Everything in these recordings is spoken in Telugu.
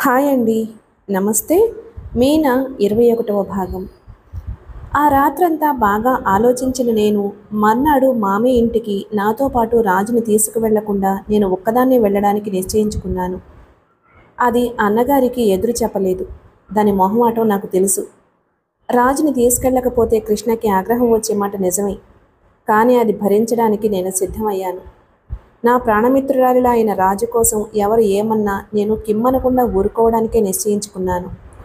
హాయ్ అండి నమస్తే మీనా ఇరవై ఒకటవ భాగం ఆ రాత్రంతా బాగా ఆలోచించిన నేను మర్నాడు మామి ఇంటికి నాతో పాటు రాజుని తీసుకువెళ్లకుండా నేను ఒక్కదాన్నే వెళ్ళడానికి నిశ్చయించుకున్నాను అది అన్నగారికి ఎదురు చెప్పలేదు దాని మొహమాటం నాకు తెలుసు రాజుని తీసుకెళ్ళకపోతే కృష్ణకి ఆగ్రహం వచ్చే మాట నిజమే కానీ అది భరించడానికి నేను సిద్ధమయ్యాను నా ప్రాణమిత్రురాలిలా అయిన రాజు కోసం ఎవరు ఏమన్నా నేను కిమ్మనకుండా ఊరుకోవడానికే నిశ్చయించుకున్నాను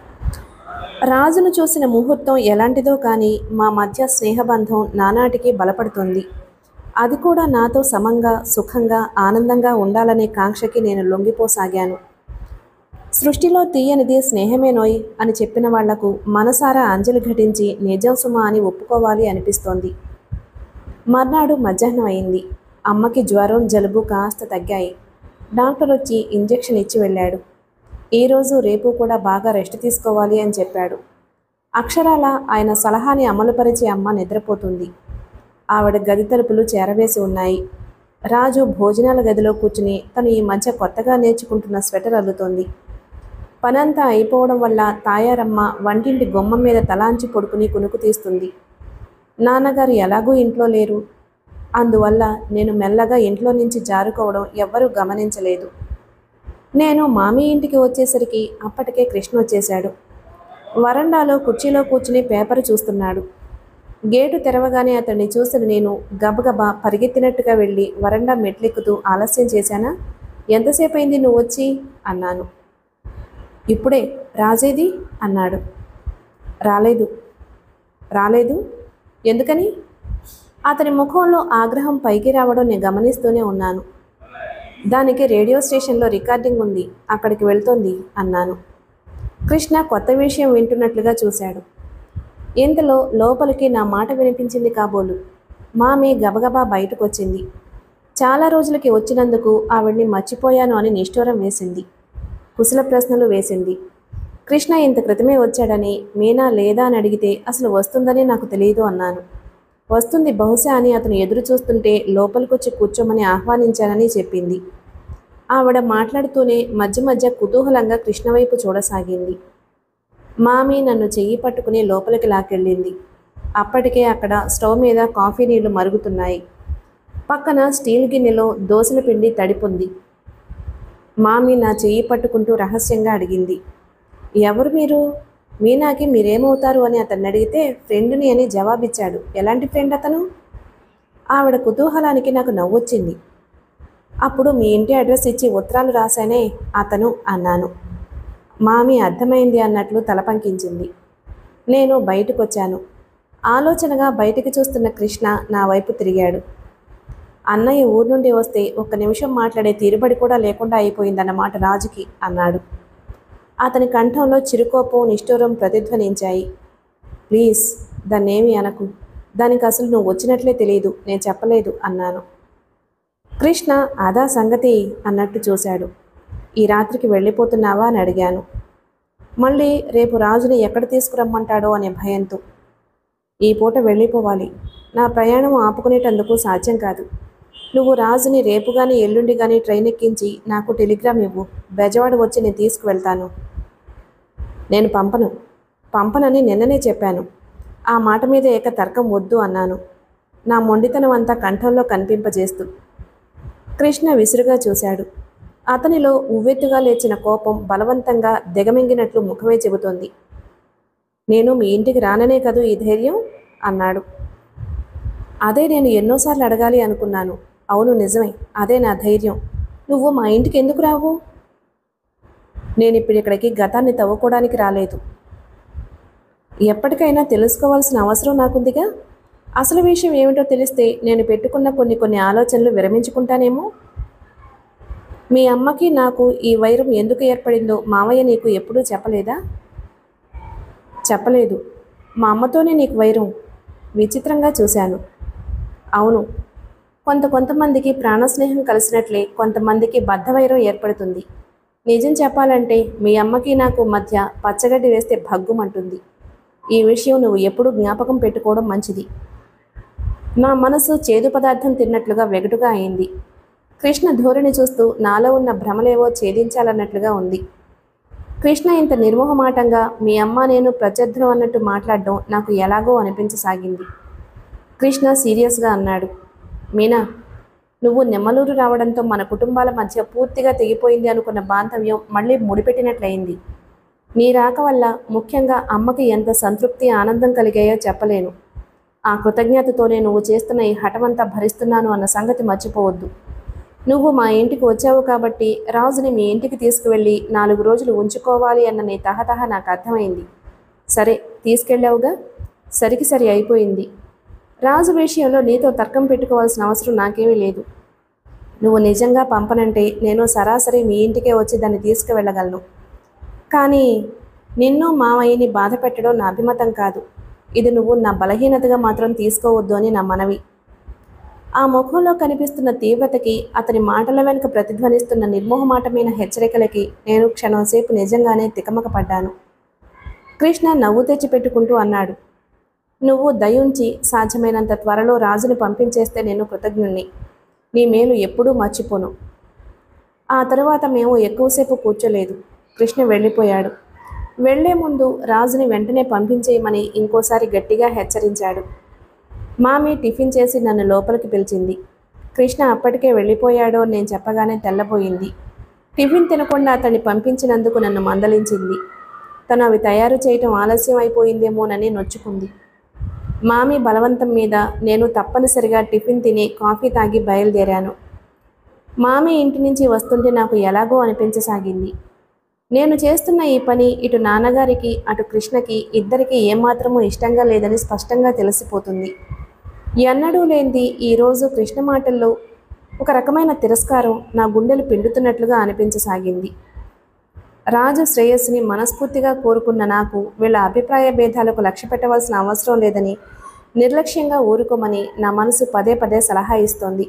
రాజును చూసిన ముహూర్తం ఎలాంటిదో కానీ మా మధ్య స్నేహబంధం నానాటికి బలపడుతుంది అది కూడా నాతో సమంగా సుఖంగా ఆనందంగా ఉండాలనే కాంక్షకి నేను లొంగిపోసాగాను సృష్టిలో తీయనిది స్నేహమేనోయ్ అని చెప్పిన వాళ్లకు మనసారా అంజలి ఘటించి నిజం సుమా అని ఒప్పుకోవాలి అనిపిస్తోంది మర్నాడు మధ్యాహ్నం అయింది అమ్మకి జ్వరం జలుబు కాస్త తగ్గాయి డాక్టర్ వచ్చి ఇంజెక్షన్ ఇచ్చి వెళ్ళాడు ఈరోజు రేపు కూడా బాగా రెస్ట్ తీసుకోవాలి అని చెప్పాడు అక్షరాల ఆయన సలహాని అమలుపరిచే అమ్మ నిద్రపోతుంది ఆవిడ గది తలుపులు చేరవేసి ఉన్నాయి రాజు భోజనాల గదిలో కూర్చుని తను ఈ మధ్య కొత్తగా నేర్చుకుంటున్న స్వెటర్ అల్లుతోంది పనంతా అయిపోవడం వల్ల తాయారమ్మ వంటింటి గుమ్మం మీద తలాంచి పడుకుని కునుకు తీస్తుంది నాన్నగారు ఎలాగూ ఇంట్లో లేరు అందువల్ల నేను మెల్లగా ఇంట్లో నుంచి జారుకోవడం ఎవ్వరూ గమనించలేదు నేను మామి ఇంటికి వచ్చేసరికి అప్పటికే కృష్ణ వచ్చేశాడు వరండాలో కుర్చీలో కూర్చుని పేపర్ చూస్తున్నాడు గేటు తెరవగానే అతన్ని చూసిన నేను గబగబా పరిగెత్తినట్టుగా వెళ్ళి వరండా మెట్లెక్కుతూ ఆలస్యం చేశానా ఎంతసేపు అయింది నువ్వు వచ్చి అన్నాను ఇప్పుడే రాజేది అన్నాడు రాలేదు రాలేదు ఎందుకని అతని ముఖంలో ఆగ్రహం పైకి రావడం నేను గమనిస్తూనే ఉన్నాను దానికి రేడియో స్టేషన్లో రికార్డింగ్ ఉంది అక్కడికి వెళ్తోంది అన్నాను కృష్ణ కొత్త విషయం వింటున్నట్లుగా చూశాడు ఇంతలో లోపలికి నా మాట వినిపించింది కాబోలు మామి గబగబా బయటకు వచ్చింది చాలా రోజులకి వచ్చినందుకు ఆవిడ్ని మర్చిపోయాను అని నిష్ఠూరం వేసింది కుశల ప్రశ్నలు వేసింది కృష్ణ ఇంత క్రితమే వచ్చాడని మీనా లేదా అని అడిగితే అసలు వస్తుందని నాకు తెలియదు అన్నాను వస్తుంది బహుశా అని అతను ఎదురు చూస్తుంటే లోపలికొచ్చి కూర్చోమని ఆహ్వానించానని చెప్పింది ఆవిడ మాట్లాడుతూనే మధ్య మధ్య కుతూహలంగా కృష్ణ వైపు చూడసాగింది మామి నన్ను చెయ్యి పట్టుకుని లోపలికి లాకెళ్ళింది అప్పటికే అక్కడ స్టవ్ మీద కాఫీ నీళ్లు మరుగుతున్నాయి పక్కన స్టీల్ గిన్నెలో దోసల పిండి తడిపుంది మామి నా చెయ్యి పట్టుకుంటూ రహస్యంగా అడిగింది ఎవరు మీరు మీనాకి మీరేమవుతారు అని అతన్ని అడిగితే ఫ్రెండ్ని అని జవాబిచ్చాడు ఎలాంటి ఫ్రెండ్ అతను ఆవిడ కుతూహలానికి నాకు నవ్వొచ్చింది అప్పుడు మీ ఇంటి అడ్రస్ ఇచ్చి ఉత్తరాలు రాశానే అతను అన్నాను మామి అర్థమైంది అన్నట్లు తల పంకించింది నేను బయటకు వచ్చాను ఆలోచనగా బయటికి చూస్తున్న కృష్ణ నా వైపు తిరిగాడు అన్నయ్య ఊరు నుండి వస్తే ఒక్క నిమిషం మాట్లాడే తీరుబడి కూడా లేకుండా అయిపోయిందన్నమాట రాజుకి అన్నాడు అతని కంఠంలో చిరుకోపం నిష్ఠూరం ప్రతిధ్వనించాయి ప్లీజ్ దాన్నేమి అనకు దానికి అసలు నువ్వు వచ్చినట్లే తెలియదు నేను చెప్పలేదు అన్నాను కృష్ణ అదా సంగతి అన్నట్టు చూశాడు ఈ రాత్రికి వెళ్ళిపోతున్నావా అని అడిగాను మళ్ళీ రేపు రాజుని ఎక్కడ తీసుకురమ్మంటాడో అనే భయంతో ఈ పూట వెళ్ళిపోవాలి నా ప్రయాణం ఆపుకునేటందుకు సాధ్యం కాదు నువ్వు రాజుని రేపు కానీ ఎల్లుండి కానీ ట్రైన్ ఎక్కించి నాకు టెలిగ్రామ్ ఇవ్వు బెజవాడ వచ్చి నేను తీసుకువెళ్తాను నేను పంపను పంపనని నిన్ననే చెప్పాను ఆ మాట మీద ఏక తర్కం వద్దు అన్నాను నా మొండితనం అంతా కంఠంలో కనిపింపజేస్తూ కృష్ణ విసురుగా చూశాడు అతనిలో ఉవ్వెత్తుగా లేచిన కోపం బలవంతంగా దిగమింగినట్లు ముఖమే చెబుతోంది నేను మీ ఇంటికి రాననే కదూ ఈ ధైర్యం అన్నాడు అదే నేను ఎన్నోసార్లు అడగాలి అనుకున్నాను అవును నిజమే అదే నా ధైర్యం నువ్వు మా ఇంటికి ఎందుకు రావు నేను ఇప్పుడు ఇక్కడికి గతాన్ని తవ్వుకోవడానికి రాలేదు ఎప్పటికైనా తెలుసుకోవాల్సిన అవసరం నాకుందిగా అసలు విషయం ఏమిటో తెలిస్తే నేను పెట్టుకున్న కొన్ని కొన్ని ఆలోచనలు విరమించుకుంటానేమో మీ అమ్మకి నాకు ఈ వైరం ఎందుకు ఏర్పడిందో మావయ్య నీకు ఎప్పుడూ చెప్పలేదా చెప్పలేదు మా అమ్మతోనే నీకు వైరం విచిత్రంగా చూశాను అవును కొంత కొంతమందికి ప్రాణస్నేహం కలిసినట్లే కొంతమందికి బద్ధవైరం ఏర్పడుతుంది నిజం చెప్పాలంటే మీ అమ్మకి నాకు మధ్య పచ్చగడ్డి వేస్తే భగ్గుమంటుంది ఈ విషయం నువ్వు ఎప్పుడూ జ్ఞాపకం పెట్టుకోవడం మంచిది నా మనసు చేదు పదార్థం తిన్నట్లుగా వెగటుగా అయింది కృష్ణ ధోరణి చూస్తూ నాలో ఉన్న భ్రమలేవో ఛేదించాలన్నట్లుగా ఉంది కృష్ణ ఇంత నిర్మోహమాటంగా మీ అమ్మ నేను ప్రత్యర్థులం అన్నట్టు మాట్లాడడం నాకు ఎలాగో అనిపించసాగింది కృష్ణ సీరియస్గా అన్నాడు మీనా నువ్వు నెమ్మలూరు రావడంతో మన కుటుంబాల మధ్య పూర్తిగా తెగిపోయింది అనుకున్న బాంధవ్యం మళ్ళీ ముడిపెట్టినట్లయింది నీ రాక వల్ల ముఖ్యంగా అమ్మకి ఎంత సంతృప్తి ఆనందం కలిగాయో చెప్పలేను ఆ కృతజ్ఞతతోనే నువ్వు చేస్తున్న ఈ హఠమంతా భరిస్తున్నాను అన్న సంగతి మర్చిపోవద్దు నువ్వు మా ఇంటికి వచ్చావు కాబట్టి రాజుని మీ ఇంటికి తీసుకువెళ్ళి నాలుగు రోజులు ఉంచుకోవాలి అన్న నీ తహతహ నాకు అర్థమైంది సరే తీసుకెళ్ళావుగా సరికి సరి అయిపోయింది రాజు విషయంలో నీతో తర్కం పెట్టుకోవాల్సిన అవసరం నాకేమీ లేదు నువ్వు నిజంగా పంపనంటే నేను సరాసరి మీ ఇంటికే వచ్చి దాన్ని తీసుకువెళ్ళగలను కానీ నిన్ను మామయ్యని బాధ పెట్టడం నా అభిమతం కాదు ఇది నువ్వు నా బలహీనతగా మాత్రం తీసుకోవద్దు అని నా మనవి ఆ ముఖంలో కనిపిస్తున్న తీవ్రతకి అతని మాటల వెనుక ప్రతిధ్వనిస్తున్న నిర్మోహమాటమైన హెచ్చరికలకి నేను క్షణంసేపు నిజంగానే తికమక పడ్డాను కృష్ణ నవ్వు తెచ్చిపెట్టుకుంటూ అన్నాడు నువ్వు దయుంచి సాధ్యమైనంత త్వరలో రాజుని పంపించేస్తే నేను కృతజ్ఞుణ్ణి నీ మేలు ఎప్పుడూ మర్చిపోను ఆ తరువాత మేము ఎక్కువసేపు కూర్చోలేదు కృష్ణ వెళ్ళిపోయాడు వెళ్లే ముందు రాజుని వెంటనే పంపించేయమని ఇంకోసారి గట్టిగా హెచ్చరించాడు మామి టిఫిన్ చేసి నన్ను లోపలికి పిలిచింది కృష్ణ అప్పటికే వెళ్ళిపోయాడో అని నేను చెప్పగానే తెల్లబోయింది టిఫిన్ తినకుండా అతన్ని పంపించినందుకు నన్ను మందలించింది తను అవి తయారు చేయటం ఆలస్యం అయిపోయిందేమోనని నొచ్చుకుంది మామి బలవంతం మీద నేను తప్పనిసరిగా టిఫిన్ తిని కాఫీ తాగి బయలుదేరాను మామి ఇంటి నుంచి వస్తుంటే నాకు ఎలాగో అనిపించసాగింది నేను చేస్తున్న ఈ పని ఇటు నాన్నగారికి అటు కృష్ణకి ఇద్దరికి ఏమాత్రమూ ఇష్టంగా లేదని స్పష్టంగా తెలిసిపోతుంది ఎన్నడూ లేనిది ఈరోజు కృష్ణ మాటల్లో ఒక రకమైన తిరస్కారం నా గుండెలు పిండుతున్నట్లుగా అనిపించసాగింది రాజు శ్రేయస్సుని మనస్ఫూర్తిగా కోరుకున్న నాకు వీళ్ళ అభిప్రాయ భేదాలకు లక్ష్య పెట్టవలసిన అవసరం లేదని నిర్లక్ష్యంగా ఊరుకోమని నా మనసు పదే పదే సలహా ఇస్తోంది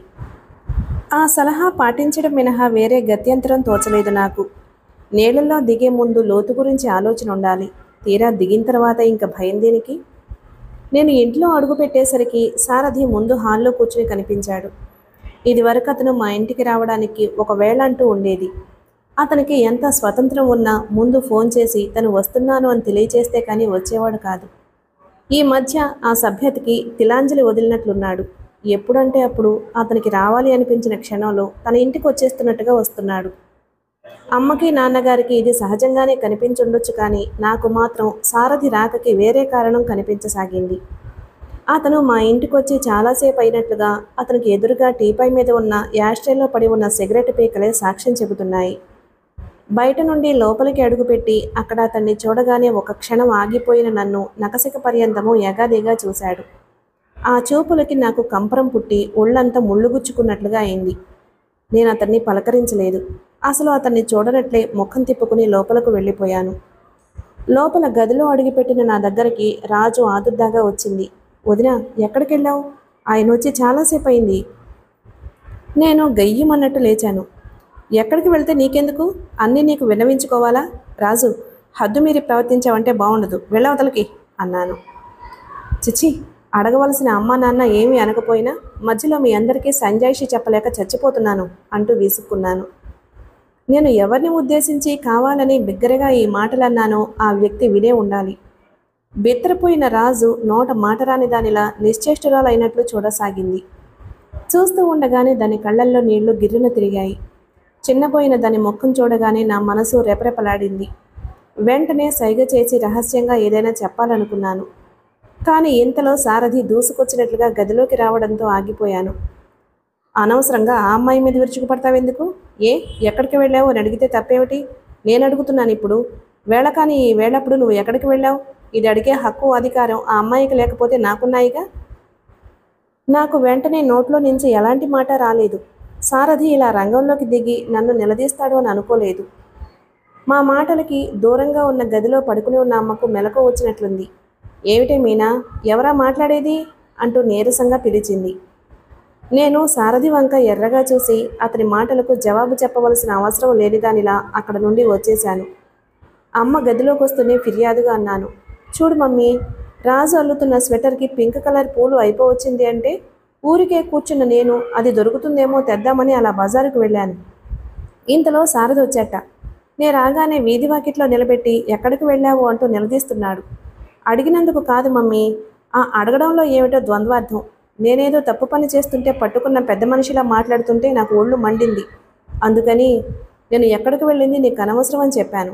ఆ సలహా పాటించడం మినహా వేరే గత్యంతరం తోచలేదు నాకు నీళ్ళల్లో దిగే ముందు లోతు గురించి ఆలోచన ఉండాలి తీరా దిగిన తర్వాత ఇంకా భయం దేనికి నేను ఇంట్లో అడుగు పెట్టేసరికి సారథి ముందు హాల్లో కూర్చుని కనిపించాడు ఇదివరకు అతను మా ఇంటికి రావడానికి ఒక వేళ అంటూ ఉండేది అతనికి ఎంత స్వతంత్రం ఉన్నా ముందు ఫోన్ చేసి తను వస్తున్నాను అని తెలియచేస్తే కానీ వచ్చేవాడు కాదు ఈ మధ్య ఆ సభ్యతకి తిలాంజలి వదిలినట్లున్నాడు ఎప్పుడంటే అప్పుడు అతనికి రావాలి అనిపించిన క్షణంలో తన ఇంటికి వచ్చేస్తున్నట్టుగా వస్తున్నాడు అమ్మకి నాన్నగారికి ఇది సహజంగానే కనిపించుండొచ్చు కానీ నాకు మాత్రం సారథి రాకకి వేరే కారణం కనిపించసాగింది అతను మా ఇంటికి వచ్చి చాలాసేపు అయినట్లుగా అతనికి ఎదురుగా టీపై మీద ఉన్న యాస్ట్రేలో పడి ఉన్న సిగరెట్ పీకలే సాక్ష్యం చెబుతున్నాయి బయట నుండి లోపలికి అడుగుపెట్టి అక్కడ అతన్ని చూడగానే ఒక క్షణం ఆగిపోయిన నన్ను నకసిక పర్యంతము ఎగాదిగా చూశాడు ఆ చూపులకి నాకు కంపరం పుట్టి ఒళ్ళంతా ముళ్ళుగుచ్చుకున్నట్లుగా అయింది నేను అతన్ని పలకరించలేదు అసలు అతన్ని చూడనట్లే ముఖం తిప్పుకుని లోపలకు వెళ్ళిపోయాను లోపల గదిలో అడుగుపెట్టిన నా దగ్గరికి రాజు ఆదుర్దాగా వచ్చింది వదిన ఎక్కడికి వెళ్ళావు ఆయన వచ్చి చాలాసేపు అయింది నేను గయ్యమన్నట్టు లేచాను ఎక్కడికి వెళ్తే నీకెందుకు అన్నీ నీకు విన్నవించుకోవాలా రాజు హద్దు మీరి ప్రవర్తించావంటే బాగుండదు వెళ్ళవతలకి అన్నాను చిచి అడగవలసిన అమ్మా నాన్న ఏమీ అనకపోయినా మధ్యలో మీ అందరికీ సంజాయిషి చెప్పలేక చచ్చిపోతున్నాను అంటూ విసుక్కున్నాను నేను ఎవరిని ఉద్దేశించి కావాలని బిగ్గరగా ఈ మాటలన్నానో ఆ వ్యక్తి వినే ఉండాలి బెత్తరపోయిన రాజు నోట మాటరాని దానిలా నిశ్చేష్టురాలైనట్లు చూడసాగింది చూస్తూ ఉండగానే దాని కళ్ళల్లో నీళ్లు గిర్రున తిరిగాయి చిన్నపోయిన దాని ముఖం చూడగానే నా మనసు రెపరెపలాడింది వెంటనే సైగ చేసి రహస్యంగా ఏదైనా చెప్పాలనుకున్నాను కానీ ఇంతలో సారథి దూసుకొచ్చినట్లుగా గదిలోకి రావడంతో ఆగిపోయాను అనవసరంగా ఆ అమ్మాయి మీద విరుచుకుపడతావెందుకు ఏ ఎక్కడికి వెళ్ళావు అని అడిగితే తప్పేమిటి నేను అడుగుతున్నాను ఇప్పుడు వేళ కానీ ఈ వేళప్పుడు నువ్వు ఎక్కడికి వెళ్ళావు ఇది అడిగే హక్కు అధికారం ఆ అమ్మాయికి లేకపోతే నాకున్నాయిగా నాకు వెంటనే నోట్లో నుంచి ఎలాంటి మాట రాలేదు సారథి ఇలా రంగంలోకి దిగి నన్ను నిలదీస్తాడు అని అనుకోలేదు మా మాటలకి దూరంగా ఉన్న గదిలో పడుకుని ఉన్న అమ్మకు మెలకు వచ్చినట్లుంది ఏమిటే మీనా ఎవరా మాట్లాడేది అంటూ నీరసంగా పిలిచింది నేను సారథి వంక ఎర్రగా చూసి అతని మాటలకు జవాబు చెప్పవలసిన అవసరం లేనిదానిలా అక్కడ నుండి వచ్చేశాను అమ్మ గదిలోకి వస్తూనే ఫిర్యాదుగా అన్నాను చూడు మమ్మీ రాజు అల్లుతున్న స్వెటర్కి పింక్ కలర్ పూలు అయిపోవచ్చింది అంటే ఊరికే కూర్చున్న నేను అది దొరుకుతుందేమో తెద్దామని అలా బజారుకు వెళ్ళాను ఇంతలో సారథి వచ్చాట నే రాగానే వీధి వాకిట్లో నిలబెట్టి ఎక్కడికి వెళ్ళావు అంటూ నిలదీస్తున్నాడు అడిగినందుకు కాదు మమ్మీ ఆ అడగడంలో ఏమిటో ద్వంద్వార్థం నేనేదో తప్పు పని చేస్తుంటే పట్టుకున్న పెద్ద మనిషిలా మాట్లాడుతుంటే నాకు ఒళ్ళు మండింది అందుకని నేను ఎక్కడికి వెళ్ళింది నీకు అనవసరం అని చెప్పాను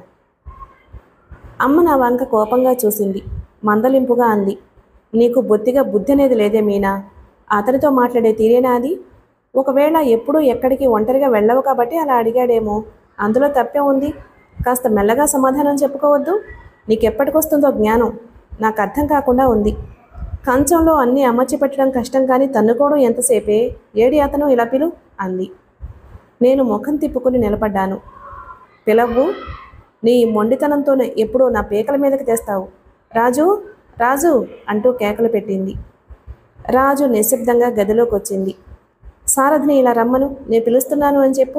అమ్మ నా వంక కోపంగా చూసింది మందలింపుగా అంది నీకు బొత్తిగా బుద్ధి అనేది లేదే మీనా అతనితో మాట్లాడే తీరేనా అది ఒకవేళ ఎప్పుడూ ఎక్కడికి ఒంటరిగా వెళ్ళవు కాబట్టి అలా అడిగాడేమో అందులో తప్పే ఉంది కాస్త మెల్లగా సమాధానం చెప్పుకోవద్దు నీకెప్పటికొస్తుందో జ్ఞానం నాకు అర్థం కాకుండా ఉంది కంచంలో అన్నీ అమర్చి పెట్టడం కష్టం కానీ తన్నుకోవడం ఎంతసేపే ఏడి అతను ఇలా పిలు అంది నేను ముఖం తిప్పుకుని నిలబడ్డాను పిలవ్వు నీ మొండితనంతోనే ఎప్పుడూ నా పేకల మీదకి తెస్తావు రాజు రాజు అంటూ కేకలు పెట్టింది రాజు నిశ్శబ్దంగా గదిలోకి వచ్చింది సారథిని ఇలా రమ్మను నేను పిలుస్తున్నాను అని చెప్పు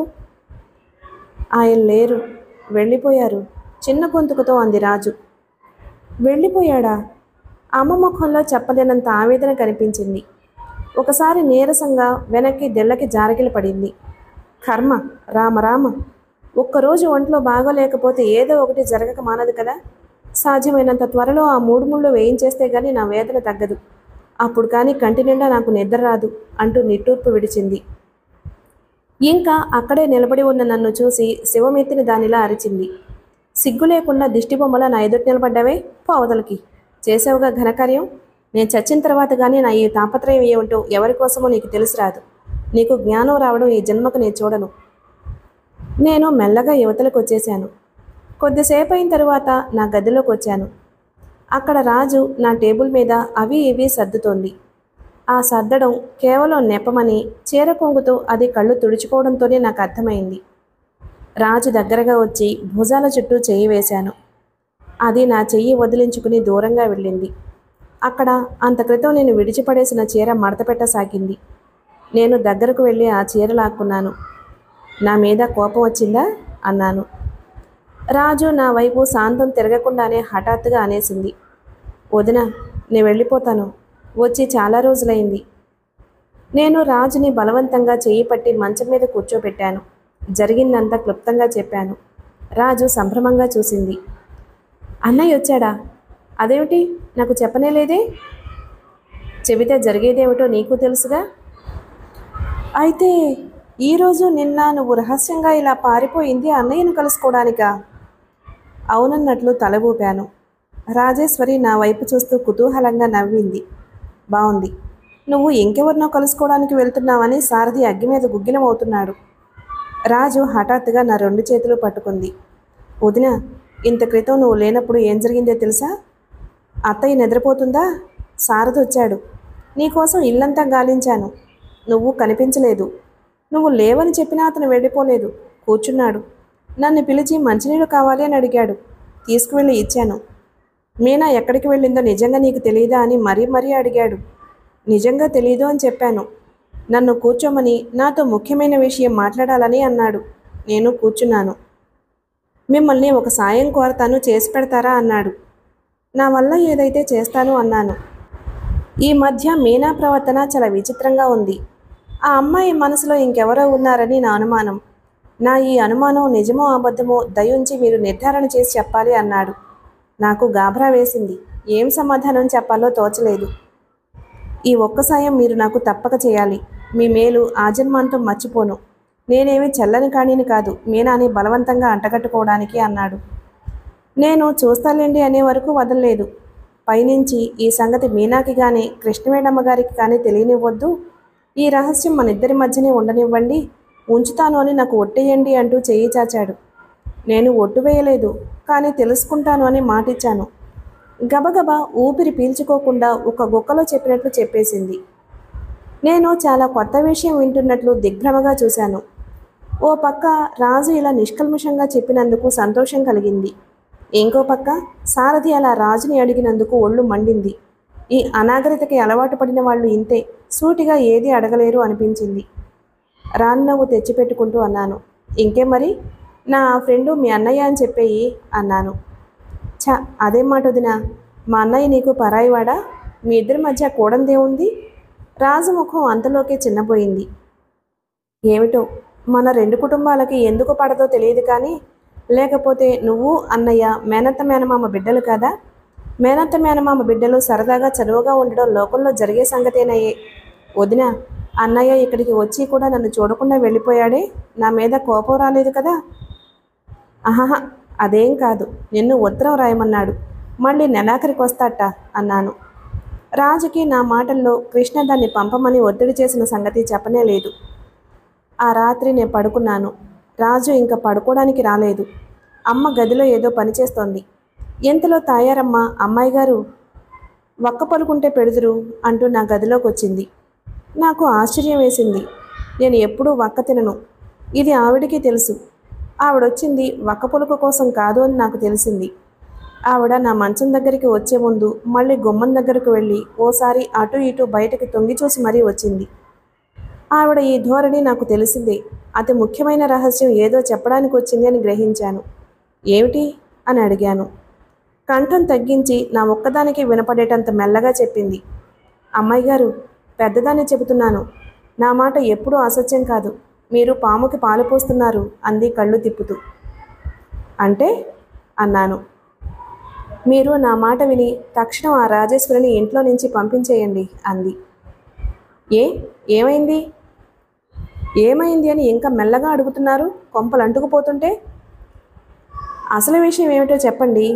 ఆయన లేరు వెళ్ళిపోయారు చిన్న గొంతుకుతో అంది రాజు వెళ్ళిపోయాడా అమ్మ ముఖంలో చెప్పలేనంత ఆవేదన కనిపించింది ఒకసారి నీరసంగా వెనక్కి దెళ్ళకి జారకిల పడింది కర్మ రామ రామ ఒక్కరోజు ఒంట్లో బాగోలేకపోతే ఏదో ఒకటి జరగక మానదు కదా సాధ్యమైనంత త్వరలో ఆ మూడు ముళ్ళు వేయించేస్తే గానీ నా వేదన తగ్గదు అప్పుడు కానీ కంటి నిండా నాకు నిద్ర రాదు అంటూ నిట్టూర్పు విడిచింది ఇంకా అక్కడే నిలబడి ఉన్న నన్ను చూసి శివమెత్తిన దానిలా అరిచింది సిగ్గు లేకుండా దిష్టిబొమ్మలా నా ఎదుటి నిలబడ్డావే పోవదలకి చేసావుగా ఘనకార్యం నేను చచ్చిన తర్వాత కానీ నా ఈ తాపత్రయం ఏమిటో ఎవరి కోసమో నీకు తెలిసి రాదు నీకు జ్ఞానం రావడం ఈ జన్మకు నేను చూడను నేను మెల్లగా యువతలకు వచ్చేశాను కొద్దిసేపు అయిన తరువాత నా గదిలోకి వచ్చాను అక్కడ రాజు నా టేబుల్ మీద అవి ఇవి సర్దుతోంది ఆ సర్దడం కేవలం నెపమని చీర కొంగుతో అది కళ్ళు తుడుచుకోవడంతోనే నాకు అర్థమైంది రాజు దగ్గరగా వచ్చి భుజాల చుట్టూ చెయ్యి వేశాను అది నా చెయ్యి వదిలించుకుని దూరంగా వెళ్ళింది అక్కడ అంత క్రితం నేను విడిచిపడేసిన చీర మడతపెట్టసాగింది నేను దగ్గరకు వెళ్ళి ఆ చీర లాక్కున్నాను నా మీద కోపం వచ్చిందా అన్నాను రాజు నా వైపు శాంతం తిరగకుండానే హఠాత్తుగా అనేసింది వదిన నేను వెళ్ళిపోతాను వచ్చి చాలా రోజులైంది నేను రాజుని బలవంతంగా చేయి పట్టి మంచం మీద కూర్చోబెట్టాను జరిగిందంతా క్లుప్తంగా చెప్పాను రాజు సంభ్రమంగా చూసింది అన్నయ్య వచ్చాడా అదేమిటి నాకు చెప్పనేలేదే చెబితే జరిగేదేమిటో నీకు తెలుసుగా అయితే ఈరోజు నిన్న నువ్వు రహస్యంగా ఇలా పారిపోయింది అన్నయ్యను కలుసుకోవడానికా అవునన్నట్లు తల ఊపాను రాజేశ్వరి నా వైపు చూస్తూ కుతూహలంగా నవ్వింది బాగుంది నువ్వు ఇంకెవరినో కలుసుకోవడానికి వెళ్తున్నావని సారథి అగ్గి మీద గుగ్గిలమవుతున్నాడు రాజు హఠాత్తుగా నా రెండు చేతులు పట్టుకుంది వదిన ఇంత క్రితం నువ్వు లేనప్పుడు ఏం జరిగిందో తెలుసా అత్తయ్య నిద్రపోతుందా సారథి వచ్చాడు నీకోసం ఇల్లంతా గాలించాను నువ్వు కనిపించలేదు నువ్వు లేవని చెప్పినా అతను వెళ్ళిపోలేదు కూర్చున్నాడు నన్ను పిలిచి మంచినీళ్ళు కావాలి అని అడిగాడు తీసుకువెళ్ళి ఇచ్చాను మీనా ఎక్కడికి వెళ్ళిందో నిజంగా నీకు తెలియదా అని మరీ మరీ అడిగాడు నిజంగా తెలియదు అని చెప్పాను నన్ను కూర్చోమని నాతో ముఖ్యమైన విషయం మాట్లాడాలని అన్నాడు నేను కూర్చున్నాను మిమ్మల్ని ఒక సాయం కోరతాను చేసి పెడతారా అన్నాడు నా వల్ల ఏదైతే చేస్తాను అన్నాను ఈ మధ్య మీనా ప్రవర్తన చాలా విచిత్రంగా ఉంది ఆ అమ్మాయి మనసులో ఇంకెవరో ఉన్నారని నా అనుమానం నా ఈ అనుమానం నిజమో అబద్ధమో దయుంచి మీరు నిర్ధారణ చేసి చెప్పాలి అన్నాడు నాకు గాభరా వేసింది ఏం సమాధానం చెప్పాలో తోచలేదు ఈ ఒక్క సాయం మీరు నాకు తప్పక చేయాలి మీ మేలు ఆజన్మాంతం మర్చిపోను నేనేమి చల్లని కాణిని కాదు మీనాని బలవంతంగా అంటగట్టుకోవడానికి అన్నాడు నేను చూస్తాలేండి అనే వరకు వదలలేదు పైనుంచి ఈ సంగతి మీనాకి కానీ కృష్ణవేణమ్మ గారికి కానీ తెలియనివ్వద్దు ఈ రహస్యం మన ఇద్దరి మధ్యనే ఉండనివ్వండి ఉంచుతాను అని నాకు ఒట్టేయండి అంటూ చెయ్యి చాచాడు నేను ఒట్టు వేయలేదు కానీ తెలుసుకుంటాను అని మాటిచ్చాను గబగబా ఊపిరి పీల్చుకోకుండా ఒక గుక్కలో చెప్పినట్లు చెప్పేసింది నేను చాలా కొత్త విషయం వింటున్నట్లు దిగ్భ్రమగా చూశాను ఓ పక్క రాజు ఇలా నిష్కల్మషంగా చెప్పినందుకు సంతోషం కలిగింది ఇంకో పక్క సారథి అలా రాజుని అడిగినందుకు ఒళ్ళు మండింది ఈ అనాగరితకి అలవాటు పడిన వాళ్ళు ఇంతే సూటిగా ఏది అడగలేరు అనిపించింది రాన్నవ్వు తెచ్చిపెట్టుకుంటూ అన్నాను ఇంకే మరి నా ఫ్రెండు మీ అన్నయ్య అని చెప్పేయి అన్నాను ఛ అదేం మాట వదినా మా అన్నయ్య నీకు పరాయివాడా మీ ఇద్దరి మధ్య కూడందేముంది రాజు ముఖం అంతలోకే చిన్నపోయింది ఏమిటో మన రెండు కుటుంబాలకి ఎందుకు పడదో తెలియదు కానీ లేకపోతే నువ్వు అన్నయ్య మేనత్త మేనమామ బిడ్డలు కదా మేనత్త మేనమామ బిడ్డలు సరదాగా చదువుగా ఉండడం లోకంలో జరిగే సంగతేనయ్యే వదిన అన్నయ్య ఇక్కడికి వచ్చి కూడా నన్ను చూడకుండా వెళ్ళిపోయాడే నా మీద కోపం రాలేదు కదా ఆహాహా అదేం కాదు నిన్ను ఉత్తరం రాయమన్నాడు మళ్ళీ నెలాఖరికి వస్తాట అన్నాను రాజుకి నా మాటల్లో కృష్ణ దాన్ని పంపమని ఒత్తిడి చేసిన సంగతి చెప్పనే లేదు ఆ రాత్రి నేను పడుకున్నాను రాజు ఇంకా పడుకోవడానికి రాలేదు అమ్మ గదిలో ఏదో పనిచేస్తోంది ఎంతలో తాయారమ్మ అమ్మాయి గారు ఒక్క పలుకుంటే పెడుదురు అంటూ నా గదిలోకి వచ్చింది నాకు ఆశ్చర్యం వేసింది నేను ఎప్పుడూ వక్క తినను ఇది ఆవిడికి తెలుసు ఆవిడొచ్చింది వక్క పులుకు కోసం కాదు అని నాకు తెలిసింది ఆవిడ నా మంచం దగ్గరికి వచ్చే ముందు మళ్ళీ గుమ్మం దగ్గరకు వెళ్ళి ఓసారి అటు ఇటు బయటకి తొంగి చూసి మరీ వచ్చింది ఆవిడ ఈ ధోరణి నాకు తెలిసిందే అతి ముఖ్యమైన రహస్యం ఏదో చెప్పడానికి వచ్చింది అని గ్రహించాను ఏమిటి అని అడిగాను కంఠం తగ్గించి నా ఒక్కదానికి వినపడేటంత మెల్లగా చెప్పింది అమ్మాయి గారు పెద్దదాన్ని చెబుతున్నాను నా మాట ఎప్పుడూ అసత్యం కాదు మీరు పాముకి పాలు పోస్తున్నారు అంది కళ్ళు తిప్పుతూ అంటే అన్నాను మీరు నా మాట విని తక్షణం ఆ రాజేశ్వరిని ఇంట్లో నుంచి పంపించేయండి అంది ఏ ఏమైంది ఏమైంది అని ఇంకా మెల్లగా అడుగుతున్నారు కొంపలు అంటుకుపోతుంటే అసలు విషయం ఏమిటో చెప్పండి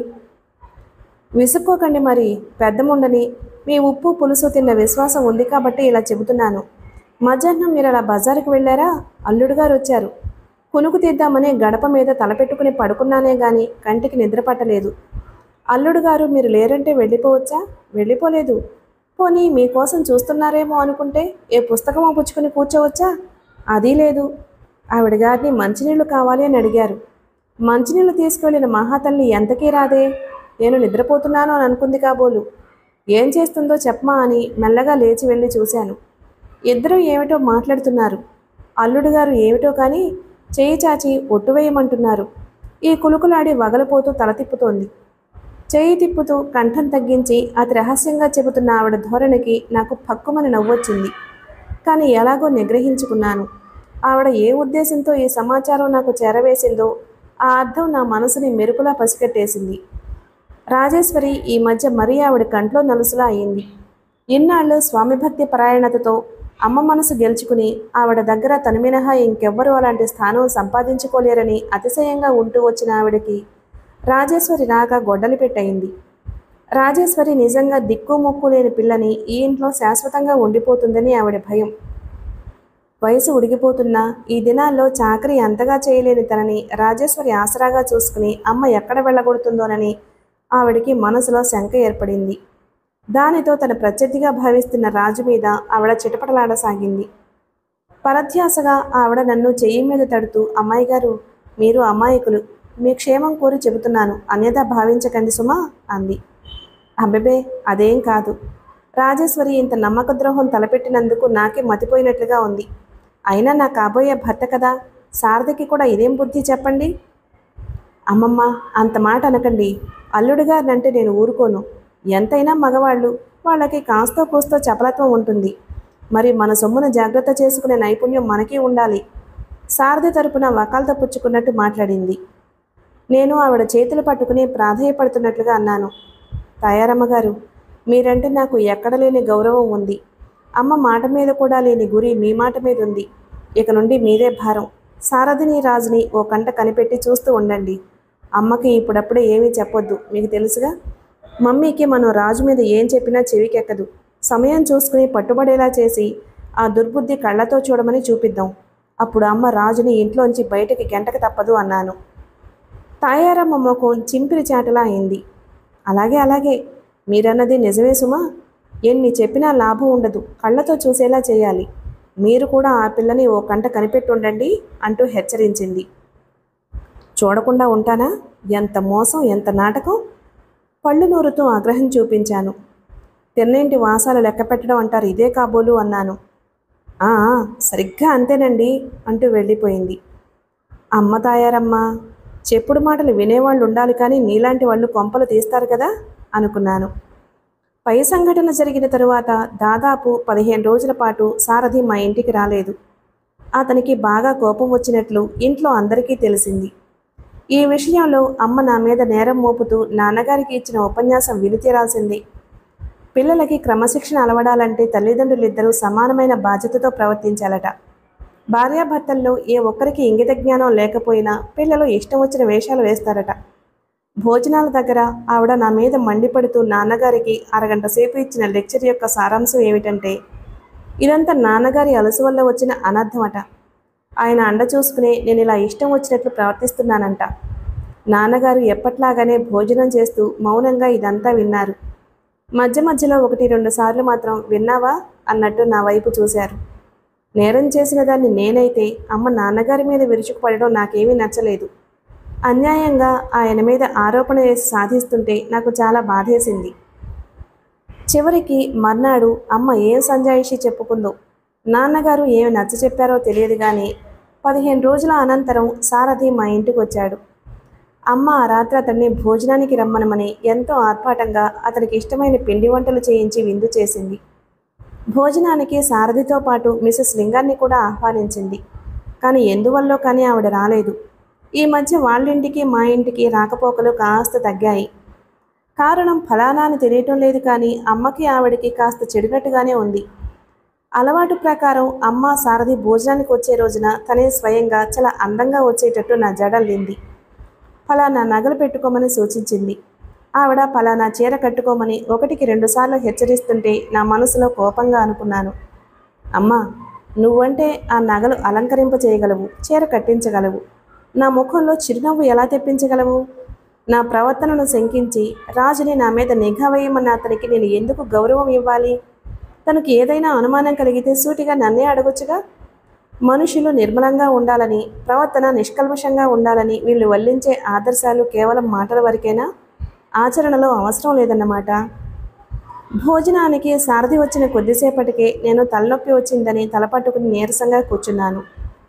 విసుక్కోకండి మరి పెద్దముండని మీ ఉప్పు పులుసు తిన్న విశ్వాసం ఉంది కాబట్టి ఇలా చెబుతున్నాను మధ్యాహ్నం మీరు అలా బజారుకి వెళ్ళారా అల్లుడు గారు వచ్చారు కునుకు తీద్దామని గడప మీద తలపెట్టుకుని పడుకున్నానే గాని కంటికి నిద్ర పట్టలేదు అల్లుడు గారు మీరు లేరంటే వెళ్ళిపోవచ్చా వెళ్ళిపోలేదు పోనీ మీకోసం చూస్తున్నారేమో అనుకుంటే ఏ పుస్తకమో పుచ్చుకుని కూర్చోవచ్చా అది లేదు ఆవిడ గారిని మంచినీళ్ళు కావాలి అని అడిగారు మంచినీళ్ళు తీసుకెళ్లిన మహాతల్లి ఎంతకీ రాదే నేను నిద్రపోతున్నాను అని అనుకుంది కాబోలు ఏం చేస్తుందో చెప్పమా అని మెల్లగా లేచి వెళ్ళి చూశాను ఇద్దరూ ఏమిటో మాట్లాడుతున్నారు అల్లుడు గారు ఏమిటో కానీ చేయి చాచి ఒట్టు వేయమంటున్నారు ఈ కులుకులాడి వగలపోతూ తల తిప్పుతోంది చేయి తిప్పుతూ కంఠం తగ్గించి అతి రహస్యంగా చెబుతున్న ఆవిడ ధోరణికి నాకు పక్కుమని నవ్వొచ్చింది కానీ ఎలాగో నిగ్రహించుకున్నాను ఆవిడ ఏ ఉద్దేశంతో ఈ సమాచారం నాకు చేరవేసిందో ఆ అర్థం నా మనసుని మెరుపులా పసిగట్టేసింది రాజేశ్వరి ఈ మధ్య మరీ ఆవిడ కంట్లో నలుసులా అయింది ఇన్నాళ్ళు స్వామిభక్తి పరాయణతతో అమ్మ మనసు గెలుచుకుని ఆవిడ దగ్గర తను మినహా ఇంకెవ్వరూ అలాంటి స్థానం సంపాదించుకోలేరని అతిశయంగా ఉంటూ వచ్చిన ఆవిడకి రాజేశ్వరి రాక గొడ్డలి పెట్టయింది రాజేశ్వరి నిజంగా దిక్కు మొక్కు లేని పిల్లని ఈ ఇంట్లో శాశ్వతంగా ఉండిపోతుందని ఆవిడ భయం వయసు ఉడిగిపోతున్నా ఈ దినాల్లో చాకరీ అంతగా చేయలేని తనని రాజేశ్వరి ఆసరాగా చూసుకుని అమ్మ ఎక్కడ వెళ్ళగొడుతుందోనని ఆవిడికి మనసులో శంక ఏర్పడింది దానితో తన ప్రత్యర్థిగా భావిస్తున్న రాజు మీద ఆవిడ చిటపటలాడసాగింది పరధ్యాసగా ఆవిడ నన్ను చెయ్యి మీద తడుతూ అమ్మాయి గారు మీరు అమాయకులు మీ క్షేమం కోరి చెబుతున్నాను అన్యదా భావించకండి సుమా అంది అబ్బెబే అదేం కాదు రాజేశ్వరి ఇంత నమ్మక ద్రోహం తలపెట్టినందుకు నాకే మతిపోయినట్లుగా ఉంది అయినా నా కాబోయే భర్త కదా శారదకి కూడా ఇదేం బుద్ధి చెప్పండి అమ్మమ్మ అంత మాట అనకండి అల్లుడు గారినంటే నేను ఊరుకోను ఎంతైనా మగవాళ్ళు వాళ్ళకి కాస్తో కూస్తో చపలత్వం ఉంటుంది మరి మన సొమ్మును జాగ్రత్త చేసుకునే నైపుణ్యం మనకి ఉండాలి సారథి తరపున వకాల్తో పుచ్చుకున్నట్టు మాట్లాడింది నేను ఆవిడ చేతులు పట్టుకుని ప్రాధేయపడుతున్నట్లుగా అన్నాను తయారమ్మ గారు మీరంటే నాకు ఎక్కడ లేని గౌరవం ఉంది అమ్మ మాట మీద కూడా లేని గురి మీ మాట మీద ఉంది ఇక నుండి మీదే భారం సారథిని రాజుని ఓ కంట కనిపెట్టి చూస్తూ ఉండండి అమ్మకి ఇప్పుడప్పుడే ఏమీ చెప్పొద్దు మీకు తెలుసుగా మమ్మీకి మనం రాజు మీద ఏం చెప్పినా చెవికెక్కదు సమయం చూసుకుని పట్టుబడేలా చేసి ఆ దుర్బుద్ధి కళ్ళతో చూడమని చూపిద్దాం అప్పుడు అమ్మ రాజుని ఇంట్లోంచి బయటకి గంటకు తప్పదు అన్నాను తాయారమ్మ ముఖం చింపిరి చాటలా అయింది అలాగే అలాగే మీరన్నది నిజమే సుమా ఎన్ని చెప్పినా లాభం ఉండదు కళ్ళతో చూసేలా చేయాలి మీరు కూడా ఆ పిల్లని ఓ కంట కనిపెట్టుండండి అంటూ హెచ్చరించింది చూడకుండా ఉంటానా ఎంత మోసం ఎంత నాటకం పళ్ళు నూరుతూ ఆగ్రహం చూపించాను తిన్నింటి వాసాలు లెక్క పెట్టడం అంటారు ఇదే కాబోలు అన్నాను "ఆ, ఆ, సరిగ్గా అంతేనండి అంటూ వెళ్ళిపోయింది అమ్మ తాయారమ్మ చెప్పుడు మాటలు వినేవాళ్ళు ఉండాలి కానీ నీలాంటి వాళ్ళు కొంపలు తీస్తారు కదా అనుకున్నాను పై సంఘటన జరిగిన తరువాత దాదాపు పదిహేను రోజుల పాటు సారథి మా ఇంటికి రాలేదు అతనికి బాగా కోపం వచ్చినట్లు ఇంట్లో అందరికీ తెలిసింది ఈ విషయంలో అమ్మ నా మీద నేరం మోపుతూ నాన్నగారికి ఇచ్చిన ఉపన్యాసం విని తీరాల్సింది పిల్లలకి క్రమశిక్షణ అలవడాలంటే తల్లిదండ్రులిద్దరూ సమానమైన బాధ్యతతో ప్రవర్తించాలట భార్యాభర్తల్లో ఏ ఒక్కరికి ఇంగిత జ్ఞానం లేకపోయినా పిల్లలు ఇష్టం వచ్చిన వేషాలు వేస్తారట భోజనాల దగ్గర ఆవిడ నా మీద మండిపడుతూ నాన్నగారికి అరగంట సేపు ఇచ్చిన లెక్చర్ యొక్క సారాంశం ఏమిటంటే ఇదంతా నాన్నగారి అలసు వల్ల వచ్చిన అనర్థమట ఆయన అండ చూసుకునే నేను ఇలా ఇష్టం వచ్చినట్లు ప్రవర్తిస్తున్నానంట నాన్నగారు ఎప్పట్లాగానే భోజనం చేస్తూ మౌనంగా ఇదంతా విన్నారు మధ్య మధ్యలో ఒకటి రెండు సార్లు మాత్రం విన్నావా అన్నట్టు నా వైపు చూశారు నేరం చేసిన దాన్ని నేనైతే అమ్మ నాన్నగారి మీద విరుచుకుపడడం నాకేమీ నచ్చలేదు అన్యాయంగా ఆయన మీద ఆరోపణ వేసి సాధిస్తుంటే నాకు చాలా బాధేసింది చివరికి మర్నాడు అమ్మ ఏం సంజాయిషి చెప్పుకుందో నాన్నగారు ఏమి నచ్చ చెప్పారో తెలియదు కానీ పదిహేను రోజుల అనంతరం సారథి మా ఇంటికి వచ్చాడు అమ్మ ఆ రాత్రి అతన్ని భోజనానికి రమ్మనమని ఎంతో ఆర్భాటంగా అతనికి ఇష్టమైన పిండి వంటలు చేయించి విందు చేసింది భోజనానికి సారథితో పాటు మిసెస్ లింగాన్ని కూడా ఆహ్వానించింది కానీ ఎందువల్లో కానీ ఆవిడ రాలేదు ఈ మధ్య వాళ్ళింటికి మా ఇంటికి రాకపోకలు కాస్త తగ్గాయి కారణం ఫలానా అని తెలియటం లేదు కానీ అమ్మకి ఆవిడకి కాస్త చెడినట్టుగానే ఉంది అలవాటు ప్రకారం అమ్మ సారథి భోజనానికి వచ్చే రోజున తనే స్వయంగా చాలా అందంగా వచ్చేటట్టు నా జడల్లింది ఫలానా నగలు పెట్టుకోమని సూచించింది ఆవిడ ఫలానా చీర కట్టుకోమని ఒకటికి రెండుసార్లు హెచ్చరిస్తుంటే నా మనసులో కోపంగా అనుకున్నాను అమ్మా నువ్వంటే ఆ నగలు అలంకరింప చేయగలవు చీర కట్టించగలవు నా ముఖంలో చిరునవ్వు ఎలా తెప్పించగలవు నా ప్రవర్తనను శంకించి రాజుని నా మీద నిఘా వేయమన్న అతనికి నేను ఎందుకు గౌరవం ఇవ్వాలి తనకు ఏదైనా అనుమానం కలిగితే సూటిగా నన్నే అడగొచ్చుగా మనుషులు నిర్మలంగా ఉండాలని ప్రవర్తన నిష్కల్మషంగా ఉండాలని వీళ్ళు వల్లించే ఆదర్శాలు కేవలం మాటల వరకేనా ఆచరణలో అవసరం లేదన్నమాట భోజనానికి సారథి వచ్చిన కొద్దిసేపటికే నేను తలనొప్పి వచ్చిందని తలపట్టుకుని నీరసంగా కూర్చున్నాను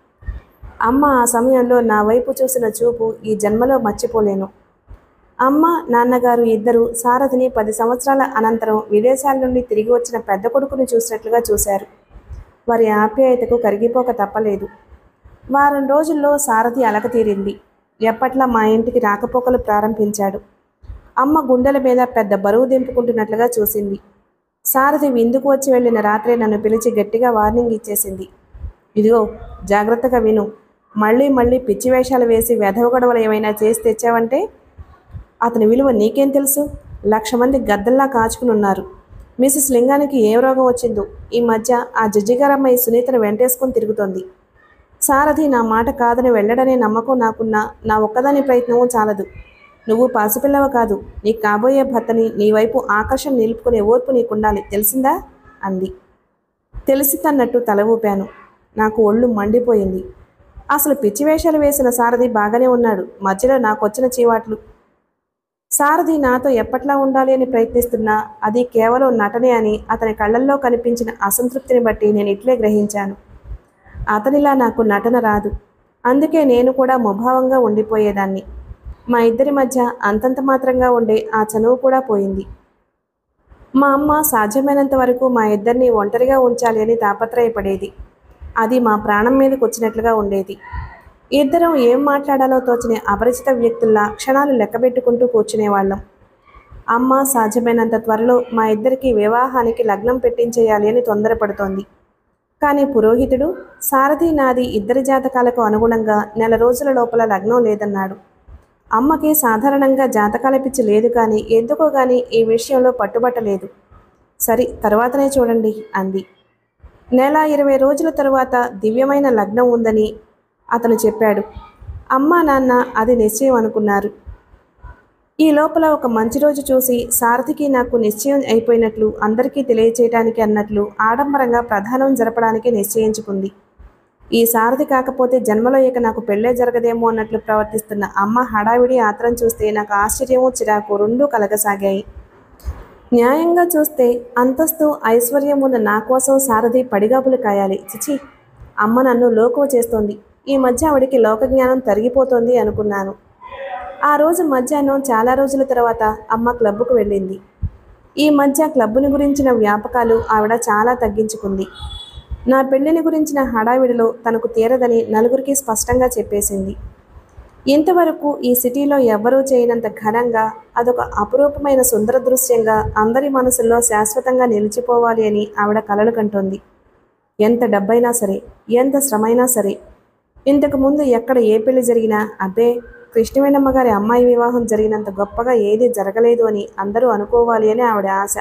అమ్మ ఆ సమయంలో నా వైపు చూసిన చూపు ఈ జన్మలో మర్చిపోలేను అమ్మ నాన్నగారు ఇద్దరు సారథిని పది సంవత్సరాల అనంతరం విదేశాల నుండి తిరిగి వచ్చిన పెద్ద కొడుకుని చూసినట్లుగా చూశారు వారి ఆప్యాయతకు కరిగిపోక తప్పలేదు వారం రోజుల్లో సారథి అలక తీరింది ఎప్పట్లా మా ఇంటికి రాకపోకలు ప్రారంభించాడు అమ్మ గుండెల మీద పెద్ద బరువు దింపుకుంటున్నట్లుగా చూసింది సారథి విందుకు వచ్చి వెళ్ళిన రాత్రే నన్ను పిలిచి గట్టిగా వార్నింగ్ ఇచ్చేసింది ఇదిగో జాగ్రత్తగా విను మళ్ళీ మళ్ళీ పిచ్చి వేషాలు వేసి వెధవ గొడవలు ఏమైనా చేసి తెచ్చావంటే అతని విలువ నీకేం తెలుసు లక్ష మంది గద్దల్లా కాచుకుని ఉన్నారు మిసెస్ లింగానికి ఏ రోగం వచ్చిందో ఈ మధ్య ఆ జడ్జిగారమ్మాయి సునీతను వెంటేసుకొని తిరుగుతోంది సారథి నా మాట కాదని వెళ్ళడనే నమ్మకం నాకున్నా నా ఒక్కదాని ప్రయత్నము చాలదు నువ్వు పసిపిల్లవ కాదు నీ కాబోయే భర్తని నీ వైపు ఆకర్షణ నిలుపుకునే ఓర్పు నీకుండాలి తెలిసిందా అంది తెలిసితన్నట్టు తల ఊపాను నాకు ఒళ్ళు మండిపోయింది అసలు పిచ్చి వేషాలు వేసిన సారథి బాగానే ఉన్నాడు మధ్యలో నాకొచ్చిన చీవాట్లు సారథి నాతో ఎప్పట్లా ఉండాలి అని ప్రయత్నిస్తున్నా అది కేవలం నటనే అని అతని కళ్ళల్లో కనిపించిన అసంతృప్తిని బట్టి నేను ఇట్లే గ్రహించాను అతనిలా నాకు నటన రాదు అందుకే నేను కూడా ముభావంగా ఉండిపోయేదాన్ని మా ఇద్దరి మధ్య అంతంత మాత్రంగా ఉండే ఆ చనువు కూడా పోయింది మా అమ్మ సాధ్యమైనంత వరకు మా ఇద్దరిని ఒంటరిగా ఉంచాలి అని తాపత్రయపడేది అది మా ప్రాణం మీదకి వచ్చినట్లుగా ఉండేది ఇద్దరం ఏం మాట్లాడాలో తోచని అపరిచిత వ్యక్తుల్లా క్షణాలు లెక్కబెట్టుకుంటూ కూర్చునేవాళ్ళం అమ్మ సాధ్యమైనంత త్వరలో మా ఇద్దరికి వివాహానికి లగ్నం పెట్టించేయాలి అని తొందరపడుతోంది కానీ పురోహితుడు సారథి నాది ఇద్దరి జాతకాలకు అనుగుణంగా నెల రోజుల లోపల లగ్నం లేదన్నాడు అమ్మకి సాధారణంగా జాతకాల పిచ్చి లేదు కానీ ఎందుకో కానీ ఈ విషయంలో పట్టుబట్టలేదు సరి తర్వాతనే చూడండి అంది నెల ఇరవై రోజుల తరువాత దివ్యమైన లగ్నం ఉందని అతను చెప్పాడు అమ్మ నాన్న అది నిశ్చయం అనుకున్నారు ఈ లోపల ఒక మంచి రోజు చూసి సారథికి నాకు నిశ్చయం అయిపోయినట్లు అందరికీ తెలియచేయటానికి అన్నట్లు ఆడంబరంగా ప్రధానం జరపడానికి నిశ్చయించుకుంది ఈ సారథి కాకపోతే జన్మలో ఇక నాకు పెళ్ళే జరగదేమో అన్నట్లు ప్రవర్తిస్తున్న అమ్మ హడావిడి ఆత్రం చూస్తే నాకు ఆశ్చర్యము చిరాకు రెండూ కలగసాగాయి న్యాయంగా చూస్తే అంతస్తు ఐశ్వర్యం ఉన్న నా కోసం సారథి పడిగాపులు కాయాలి చిచి అమ్మ నన్ను లోకువ చేస్తోంది ఈ మధ్య ఆవిడికి లోకజ్ఞానం తరిగిపోతోంది అనుకున్నాను ఆ రోజు మధ్యాహ్నం చాలా రోజుల తర్వాత అమ్మ క్లబ్కు వెళ్ళింది ఈ మధ్య క్లబ్బుని గురించిన వ్యాపకాలు ఆవిడ చాలా తగ్గించుకుంది నా పెళ్లిని గురించిన హడావిడిలో తనకు తీరదని నలుగురికి స్పష్టంగా చెప్పేసింది ఇంతవరకు ఈ సిటీలో ఎవ్వరూ చేయనంత ఘనంగా అదొక అపురూపమైన సుందర దృశ్యంగా అందరి మనసుల్లో శాశ్వతంగా నిలిచిపోవాలి అని ఆవిడ కలలు కంటోంది ఎంత డబ్బైనా సరే ఎంత శ్రమైనా సరే ఇంతకు ముందు ఎక్కడ ఏ పెళ్లి జరిగినా అబ్బే కృష్ణవేణమ్మ గారి అమ్మాయి వివాహం జరిగినంత గొప్పగా ఏదీ జరగలేదు అని అందరూ అనుకోవాలి అని ఆవిడ ఆశ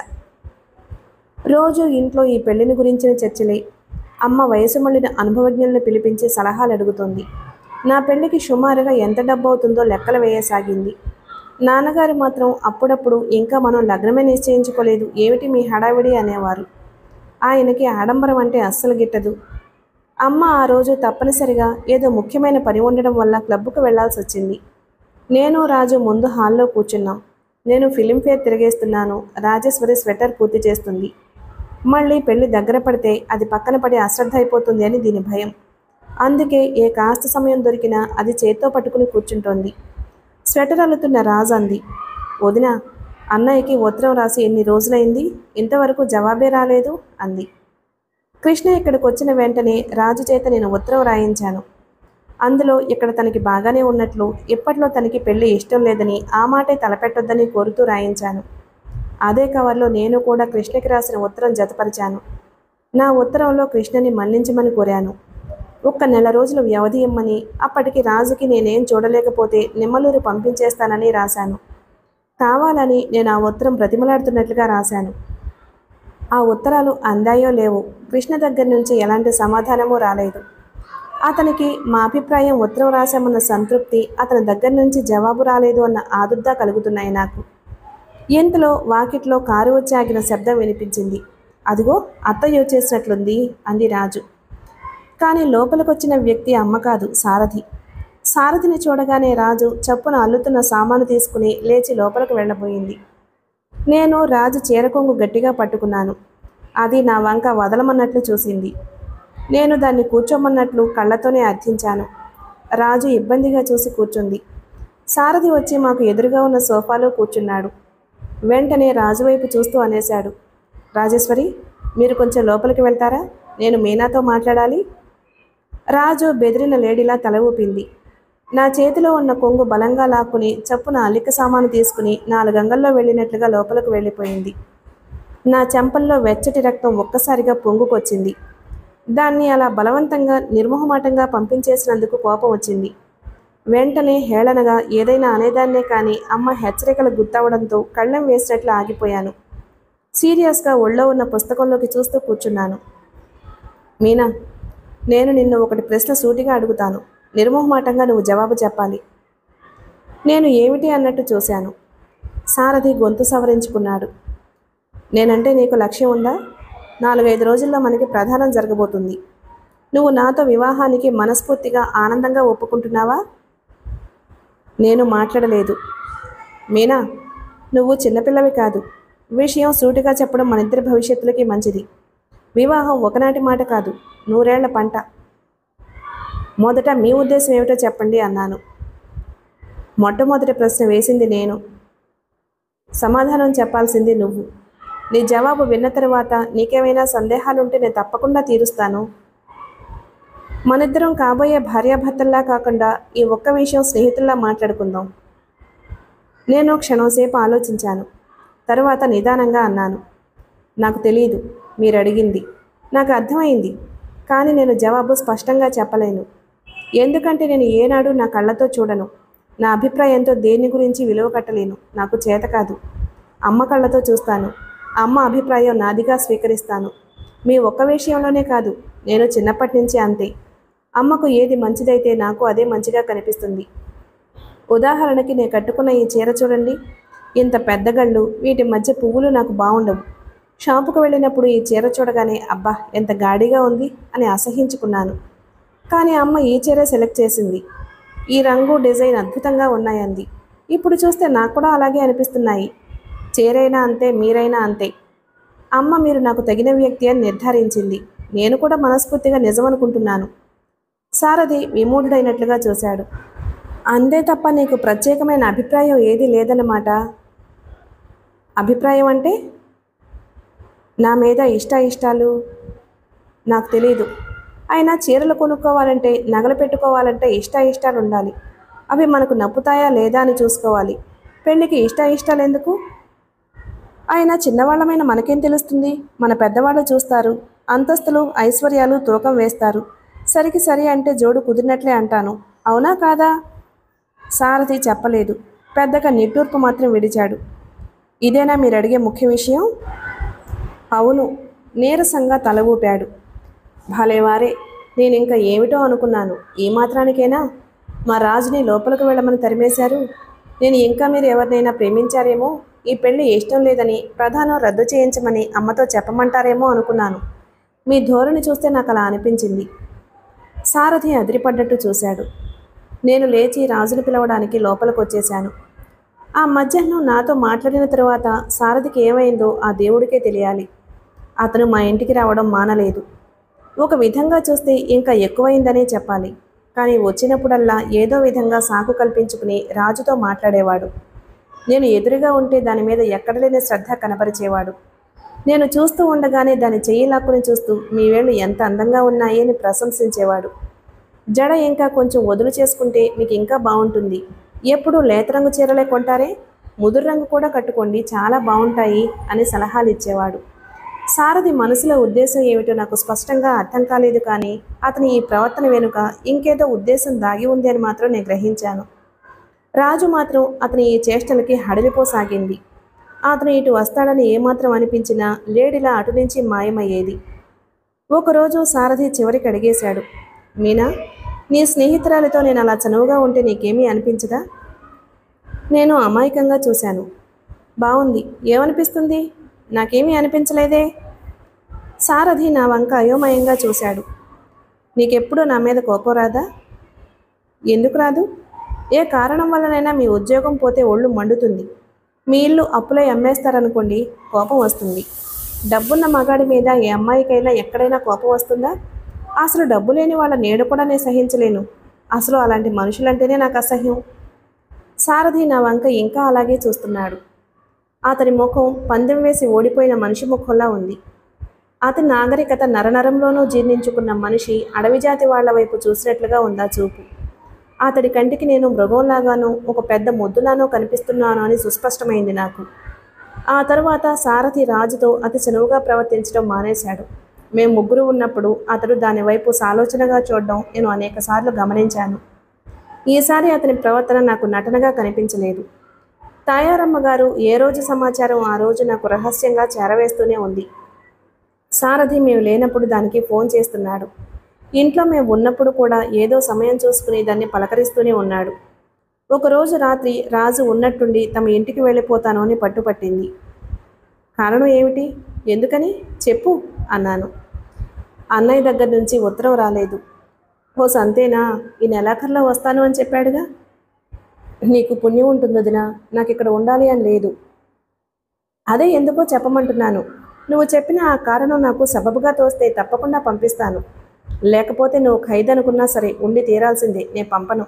రోజు ఇంట్లో ఈ పెళ్లిని గురించిన చర్చలే అమ్మ వయసు మళ్ళిన అనుభవజ్ఞులను పిలిపించి సలహాలు అడుగుతోంది నా పెళ్లికి సుమారుగా ఎంత డబ్బు అవుతుందో లెక్కలు వేయసాగింది నాన్నగారు మాత్రం అప్పుడప్పుడు ఇంకా మనం లగ్నమే నిశ్చయించుకోలేదు ఏమిటి మీ హడావిడి అనేవారు ఆయనకి ఆడంబరం అంటే అస్సలు గిట్టదు అమ్మ ఆ రోజు తప్పనిసరిగా ఏదో ముఖ్యమైన పని ఉండడం వల్ల క్లబ్కు వెళ్లాల్సి వచ్చింది నేను రాజు ముందు హాల్లో కూర్చున్నాం నేను ఫిలింఫేర్ తిరిగేస్తున్నాను రాజేశ్వరి స్వెటర్ పూర్తి చేస్తుంది మళ్ళీ పెళ్లి దగ్గర పడితే అది పక్కన పడి అశ్రద్ధ అయిపోతుంది అని దీని భయం అందుకే ఏ కాస్త సమయం దొరికినా అది చేత్తో పట్టుకుని కూర్చుంటోంది స్వెటర్ అల్లుతున్న రాజు అంది వదిన అన్నయ్యకి ఉత్తరం రాసి ఎన్ని రోజులైంది ఇంతవరకు జవాబే రాలేదు అంది కృష్ణ ఇక్కడికి వచ్చిన వెంటనే రాజు చేత నేను ఉత్తరం రాయించాను అందులో ఇక్కడ తనకి బాగానే ఉన్నట్లు ఇప్పట్లో తనకి పెళ్లి ఇష్టం లేదని ఆ మాటే తలపెట్టొద్దని కోరుతూ రాయించాను అదే కవర్లో నేను కూడా కృష్ణకి రాసిన ఉత్తరం జతపరిచాను నా ఉత్తరంలో కృష్ణని మన్నించమని కోరాను ఒక్క నెల రోజులు వ్యవధి ఇమ్మని అప్పటికి రాజుకి నేనేం చూడలేకపోతే నిమ్మలూరు పంపించేస్తానని రాశాను కావాలని నేను ఆ ఉత్తరం బ్రతిమలాడుతున్నట్లుగా రాశాను ఆ ఉత్తరాలు అందాయో లేవో కృష్ణ దగ్గర నుంచి ఎలాంటి సమాధానమూ రాలేదు అతనికి మా అభిప్రాయం ఉత్తరం రాశామన్న సంతృప్తి అతని దగ్గర నుంచి జవాబు రాలేదు అన్న ఆదుర్దా కలుగుతున్నాయి నాకు ఇంతలో వాకిట్లో కారు వచ్చి ఆగిన శబ్దం వినిపించింది అదిగో అత్తయ్య వచ్చేసినట్లుంది అంది రాజు కానీ లోపలికొచ్చిన వ్యక్తి అమ్మ కాదు సారథి సారథిని చూడగానే రాజు చప్పున అల్లుతున్న సామాను తీసుకుని లేచి లోపలికి వెళ్ళబోయింది నేను రాజు చీరకొంగు గట్టిగా పట్టుకున్నాను అది నా వంక వదలమన్నట్లు చూసింది నేను దాన్ని కూర్చోమన్నట్లు కళ్ళతోనే అర్థించాను రాజు ఇబ్బందిగా చూసి కూర్చుంది సారథి వచ్చి మాకు ఎదురుగా ఉన్న సోఫాలో కూర్చున్నాడు వెంటనే రాజు వైపు చూస్తూ అనేశాడు రాజేశ్వరి మీరు కొంచెం లోపలికి వెళ్తారా నేను మీనాతో మాట్లాడాలి రాజు బెదిరిన లేడీలా తల ఊపింది నా చేతిలో ఉన్న కొంగు బలంగా లాక్కుని చప్పున అల్లిక సామాను తీసుకుని నాలుగంగల్లో వెళ్ళినట్లుగా లోపలికి వెళ్ళిపోయింది నా చెంపల్లో వెచ్చటి రక్తం ఒక్కసారిగా పొంగుకొచ్చింది దాన్ని అలా బలవంతంగా నిర్మోహమాటంగా పంపించేసినందుకు కోపం వచ్చింది వెంటనే హేళనగా ఏదైనా అనేదాన్నే కానీ అమ్మ హెచ్చరికలు గుర్తవడంతో కళ్ళెం వేసినట్లు ఆగిపోయాను సీరియస్గా ఒళ్ళో ఉన్న పుస్తకంలోకి చూస్తూ కూర్చున్నాను మీనా నేను నిన్ను ఒకటి ప్రశ్న సూటిగా అడుగుతాను నిర్మోహమాటంగా నువ్వు జవాబు చెప్పాలి నేను ఏమిటి అన్నట్టు చూశాను సారథి గొంతు సవరించుకున్నాడు నేనంటే నీకు లక్ష్యం ఉందా నాలుగైదు రోజుల్లో మనకి ప్రధానం జరగబోతుంది నువ్వు నాతో వివాహానికి మనస్ఫూర్తిగా ఆనందంగా ఒప్పుకుంటున్నావా నేను మాట్లాడలేదు మీనా నువ్వు చిన్నపిల్లవి కాదు విషయం సూటిగా చెప్పడం మన ఇద్దరి భవిష్యత్తులకి మంచిది వివాహం ఒకనాటి మాట కాదు నూరేళ్ల పంట మొదట మీ ఉద్దేశం ఏమిటో చెప్పండి అన్నాను మొట్టమొదటి ప్రశ్న వేసింది నేను సమాధానం చెప్పాల్సింది నువ్వు నీ జవాబు విన్న తర్వాత నీకేమైనా సందేహాలుంటే నేను తప్పకుండా తీరుస్తాను మనిద్దరం కాబోయే భార్యాభర్తల్లా కాకుండా ఈ ఒక్క విషయం స్నేహితుల్లా మాట్లాడుకుందాం నేను క్షణంసేపు ఆలోచించాను తరువాత నిదానంగా అన్నాను నాకు తెలియదు మీరు అడిగింది నాకు అర్థమైంది కానీ నేను జవాబు స్పష్టంగా చెప్పలేను ఎందుకంటే నేను ఏనాడు నా కళ్ళతో చూడను నా అభిప్రాయంతో దేని గురించి విలువ కట్టలేను నాకు చేత కాదు అమ్మ కళ్ళతో చూస్తాను అమ్మ అభిప్రాయం నాదిగా స్వీకరిస్తాను మీ ఒక్క విషయంలోనే కాదు నేను చిన్నప్పటి నుంచి అంతే అమ్మకు ఏది మంచిదైతే నాకు అదే మంచిగా కనిపిస్తుంది ఉదాహరణకి నేను కట్టుకున్న ఈ చీర చూడండి ఇంత పెద్ద గళ్ళు వీటి మధ్య పువ్వులు నాకు బాగుండవు షాపుకు వెళ్ళినప్పుడు ఈ చీర చూడగానే అబ్బా ఎంత గాడిగా ఉంది అని అసహించుకున్నాను కానీ అమ్మ ఈ చీర సెలెక్ట్ చేసింది ఈ రంగు డిజైన్ అద్భుతంగా ఉన్నాయంది ఇప్పుడు చూస్తే నాకు కూడా అలాగే అనిపిస్తున్నాయి చీరైనా అంతే మీరైనా అంతే అమ్మ మీరు నాకు తగిన వ్యక్తి అని నిర్ధారించింది నేను కూడా మనస్ఫూర్తిగా నిజమనుకుంటున్నాను సారథి విమూఢుడైనట్లుగా చూశాడు అంతే తప్ప నీకు ప్రత్యేకమైన అభిప్రాయం ఏదీ లేదన్నమాట అభిప్రాయం అంటే నా మీద ఇష్ట ఇష్టాలు నాకు తెలియదు అయినా చీరలు కొనుక్కోవాలంటే నగలు పెట్టుకోవాలంటే ఇష్ట ఇష్టాలు ఉండాలి అవి మనకు నప్పుతాయా లేదా అని చూసుకోవాలి పెళ్ళికి ఇష్ట ఇష్టాలు ఎందుకు ఆయన చిన్నవాళ్ళమైన మనకేం తెలుస్తుంది మన పెద్దవాళ్ళు చూస్తారు అంతస్తులు ఐశ్వర్యాలు తూకం వేస్తారు సరికి సరి అంటే జోడు కుదిరినట్లే అంటాను అవునా కాదా సారథి చెప్పలేదు పెద్దగా నిట్టూర్పు మాత్రం విడిచాడు ఇదేనా మీరు అడిగే ముఖ్య విషయం అవును నీరసంగా తల ఊపాడు భలేవారే నేను ఇంకా ఏమిటో అనుకున్నాను ఈ మాత్రానికేనా మా రాజుని లోపలికి వెళ్ళమని తరిమేశారు నేను ఇంకా మీరు ఎవరినైనా ప్రేమించారేమో ఈ పెళ్లి ఇష్టం లేదని ప్రధానం రద్దు చేయించమని అమ్మతో చెప్పమంటారేమో అనుకున్నాను మీ ధోరణి చూస్తే నాకు అలా అనిపించింది సారథి అదిరిపడ్డట్టు చూశాడు నేను లేచి రాజును పిలవడానికి లోపలికి వచ్చేశాను ఆ మధ్యాహ్నం నాతో మాట్లాడిన తరువాత సారథికి ఏమైందో ఆ దేవుడికే తెలియాలి అతను మా ఇంటికి రావడం మానలేదు ఒక విధంగా చూస్తే ఇంకా ఎక్కువైందనే చెప్పాలి కానీ వచ్చినప్పుడల్లా ఏదో విధంగా సాకు కల్పించుకుని రాజుతో మాట్లాడేవాడు నేను ఎదురుగా ఉంటే దాని మీద ఎక్కడ లేని శ్రద్ధ కనపరిచేవాడు నేను చూస్తూ ఉండగానే దాని చెయ్యి లాక్కుని చూస్తూ మీ వేళ్ళు ఎంత అందంగా ఉన్నాయి అని ప్రశంసించేవాడు జడ ఇంకా కొంచెం వదులు చేసుకుంటే మీకు ఇంకా బాగుంటుంది ఎప్పుడు లేత రంగు చీరలే కొంటారే ముదురు రంగు కూడా కట్టుకోండి చాలా బాగుంటాయి అని సలహాలు ఇచ్చేవాడు సారథి మనసులో ఉద్దేశం ఏమిటో నాకు స్పష్టంగా అర్థం కాలేదు కానీ అతని ఈ ప్రవర్తన వెనుక ఇంకేదో ఉద్దేశం దాగి ఉంది అని మాత్రం నేను గ్రహించాను రాజు మాత్రం అతని ఈ చేష్టలకి హడలిపోసాగింది అతను ఇటు వస్తాడని ఏమాత్రం అనిపించినా లేడిలా అటు నుంచి మాయమయ్యేది ఒకరోజు సారథి చివరికి అడిగేశాడు మీనా నీ స్నేహితురాలితో నేను అలా చనువుగా ఉంటే నీకేమీ అనిపించదా నేను అమాయకంగా చూశాను బాగుంది ఏమనిపిస్తుంది నాకేమీ అనిపించలేదే సారథి నా వంక అయోమయంగా చూశాడు నీకెప్పుడు నా మీద కోపం రాదా ఎందుకు రాదు ఏ కారణం వల్లనైనా మీ ఉద్యోగం పోతే ఒళ్ళు మండుతుంది మీ ఇల్లు అప్పులై అమ్మేస్తారనుకోండి కోపం వస్తుంది డబ్బున్న మగాడి మీద ఏ అమ్మాయికైనా ఎక్కడైనా కోపం వస్తుందా అసలు డబ్బు లేని వాళ్ళ నీడ కూడా నేను సహించలేను అసలు అలాంటి మనుషులంటేనే నాకు అసహ్యం సారథి నా వంక ఇంకా అలాగే చూస్తున్నాడు అతని ముఖం పందెం వేసి ఓడిపోయిన మనిషి ముఖంలా ఉంది అతని నాగరికత నరనరంలోనూ జీర్ణించుకున్న మనిషి అడవి జాతి వాళ్ల వైపు చూసినట్లుగా ఉందా చూపు అతడి కంటికి నేను మృగంలాగానో ఒక పెద్ద మొద్దులానో కనిపిస్తున్నాను అని సుస్పష్టమైంది నాకు ఆ తరువాత సారథి రాజుతో అతి చనువుగా ప్రవర్తించడం మానేశాడు మేము ముగ్గురు ఉన్నప్పుడు అతడు దాని వైపు సాలోచనగా చూడడం నేను అనేకసార్లు గమనించాను ఈసారి అతని ప్రవర్తన నాకు నటనగా కనిపించలేదు తాయారమ్మ గారు ఏ రోజు సమాచారం ఆ రోజు నాకు రహస్యంగా చేరవేస్తూనే ఉంది సారథి మేము లేనప్పుడు దానికి ఫోన్ చేస్తున్నాడు ఇంట్లో మేము ఉన్నప్పుడు కూడా ఏదో సమయం చూసుకుని దాన్ని పలకరిస్తూనే ఉన్నాడు ఒకరోజు రాత్రి రాజు ఉన్నట్టుండి తమ ఇంటికి వెళ్ళిపోతాను అని పట్టుపట్టింది కారణం ఏమిటి ఎందుకని చెప్పు అన్నాను అన్నయ్య దగ్గర నుంచి ఉత్తరం రాలేదు ఓ సంతేనా ఈ నెలాఖరులో వస్తాను అని చెప్పాడుగా నీకు పుణ్యం ఉంటుంది వదినా నాకు ఇక్కడ ఉండాలి అని లేదు అదే ఎందుకో చెప్పమంటున్నాను నువ్వు చెప్పిన ఆ కారణం నాకు సబబుగా తోస్తే తప్పకుండా పంపిస్తాను లేకపోతే నువ్వు ఖైదనుకున్నా సరే ఉండి తీరాల్సిందే నేను పంపను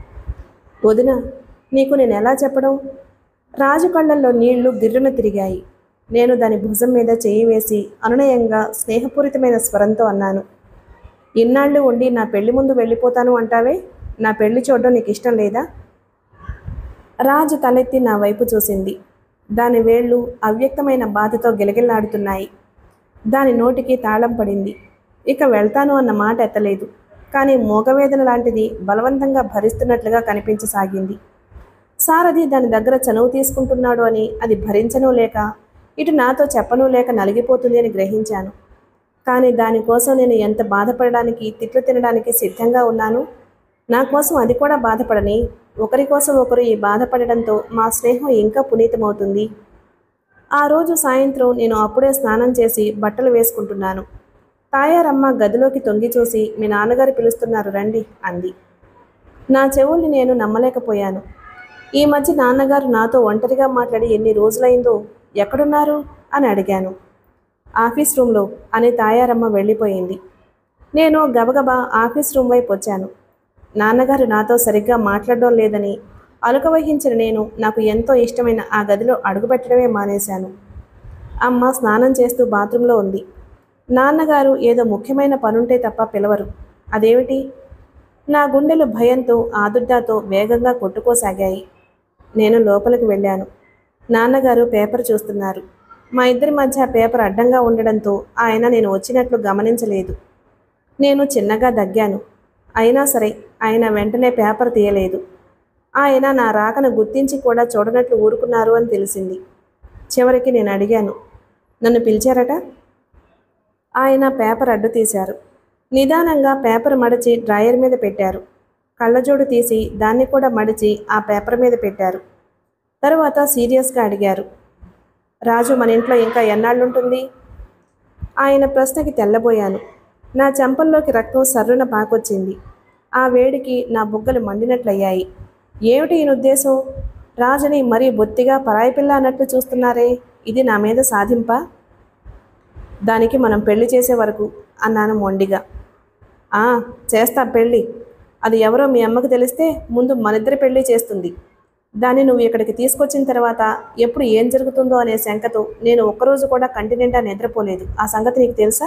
వదిన నీకు నేను ఎలా చెప్పడం రాజు కళ్ళల్లో నీళ్లు గిర్రున తిరిగాయి నేను దాని భుజం మీద చేయి వేసి అనునయంగా స్నేహపూరితమైన స్వరంతో అన్నాను ఇన్నాళ్ళు ఉండి నా పెళ్లి ముందు వెళ్ళిపోతాను అంటావే నా పెళ్లి చూడడం నీకు ఇష్టం లేదా రాజు తలెత్తి నా వైపు చూసింది దాని వేళ్ళు అవ్యక్తమైన బాధతో గిలగిల్లాడుతున్నాయి దాని నోటికి తాళం పడింది ఇక వెళ్తాను అన్న మాట ఎత్తలేదు కానీ మోగవేదన లాంటిది బలవంతంగా భరిస్తున్నట్లుగా కనిపించసాగింది సారథి దాని దగ్గర చనువు తీసుకుంటున్నాడు అని అది భరించను లేక ఇటు నాతో చెప్పను లేక నలిగిపోతుంది అని గ్రహించాను కానీ దానికోసం నేను ఎంత బాధపడడానికి తిట్లు తినడానికి సిద్ధంగా ఉన్నాను నా కోసం అది కూడా బాధపడని ఒకరి కోసం ఒకరు ఈ బాధపడడంతో మా స్నేహం ఇంకా పునీతమవుతుంది ఆ రోజు సాయంత్రం నేను అప్పుడే స్నానం చేసి బట్టలు వేసుకుంటున్నాను తాయారమ్మ గదిలోకి తొంగి చూసి మీ నాన్నగారు పిలుస్తున్నారు రండి అంది నా చెవుల్ని నేను నమ్మలేకపోయాను ఈ మధ్య నాన్నగారు నాతో ఒంటరిగా మాట్లాడి ఎన్ని రోజులైందో ఎక్కడున్నారు అని అడిగాను ఆఫీస్ రూమ్లో అని తాయారమ్మ వెళ్ళిపోయింది నేను గబగబా ఆఫీస్ రూమ్ వైపు వచ్చాను నాన్నగారు నాతో సరిగ్గా మాట్లాడడం లేదని అలుక వహించిన నేను నాకు ఎంతో ఇష్టమైన ఆ గదిలో అడుగుపెట్టడమే మానేశాను అమ్మ స్నానం చేస్తూ బాత్రూంలో ఉంది నాన్నగారు ఏదో ముఖ్యమైన పనుంటే తప్ప పిలవరు అదేమిటి నా గుండెలు భయంతో ఆదుర్దాతో వేగంగా కొట్టుకోసాగాయి నేను లోపలికి వెళ్ళాను నాన్నగారు పేపర్ చూస్తున్నారు మా ఇద్దరి మధ్య పేపర్ అడ్డంగా ఉండడంతో ఆయన నేను వచ్చినట్లు గమనించలేదు నేను చిన్నగా దగ్గాను అయినా సరే ఆయన వెంటనే పేపర్ తీయలేదు ఆయన నా రాకను గుర్తించి కూడా చూడనట్లు ఊరుకున్నారు అని తెలిసింది చివరికి నేను అడిగాను నన్ను పిలిచారట ఆయన పేపర్ అడ్డు తీశారు నిదానంగా పేపర్ మడిచి డ్రాయర్ మీద పెట్టారు కళ్ళజోడు తీసి దాన్ని కూడా మడిచి ఆ పేపర్ మీద పెట్టారు తరువాత సీరియస్గా అడిగారు రాజు మన ఇంట్లో ఇంకా ఎన్నాళ్ళుంటుంది ఆయన ప్రశ్నకి తెల్లబోయాను నా చెంపల్లోకి రక్తం సర్రున పాకొచ్చింది ఆ వేడికి నా బుగ్గలు మండినట్లయ్యాయి ఏమిటి ఈయన ఉద్దేశం రాజుని మరీ బొత్తిగా పరాయి పిల్ల అన్నట్లు చూస్తున్నారే ఇది నా మీద సాధింపా దానికి మనం పెళ్లి చేసే వరకు అన్నాను మొండిగా ఆ చేస్తా పెళ్ళి అది ఎవరో మీ అమ్మకు తెలిస్తే ముందు మనిద్దరి పెళ్లి చేస్తుంది దాన్ని నువ్వు ఇక్కడికి తీసుకొచ్చిన తర్వాత ఎప్పుడు ఏం జరుగుతుందో అనే శంకతో నేను ఒక్కరోజు కూడా కంటి నిండా నిద్రపోలేదు ఆ సంగతి నీకు తెలుసా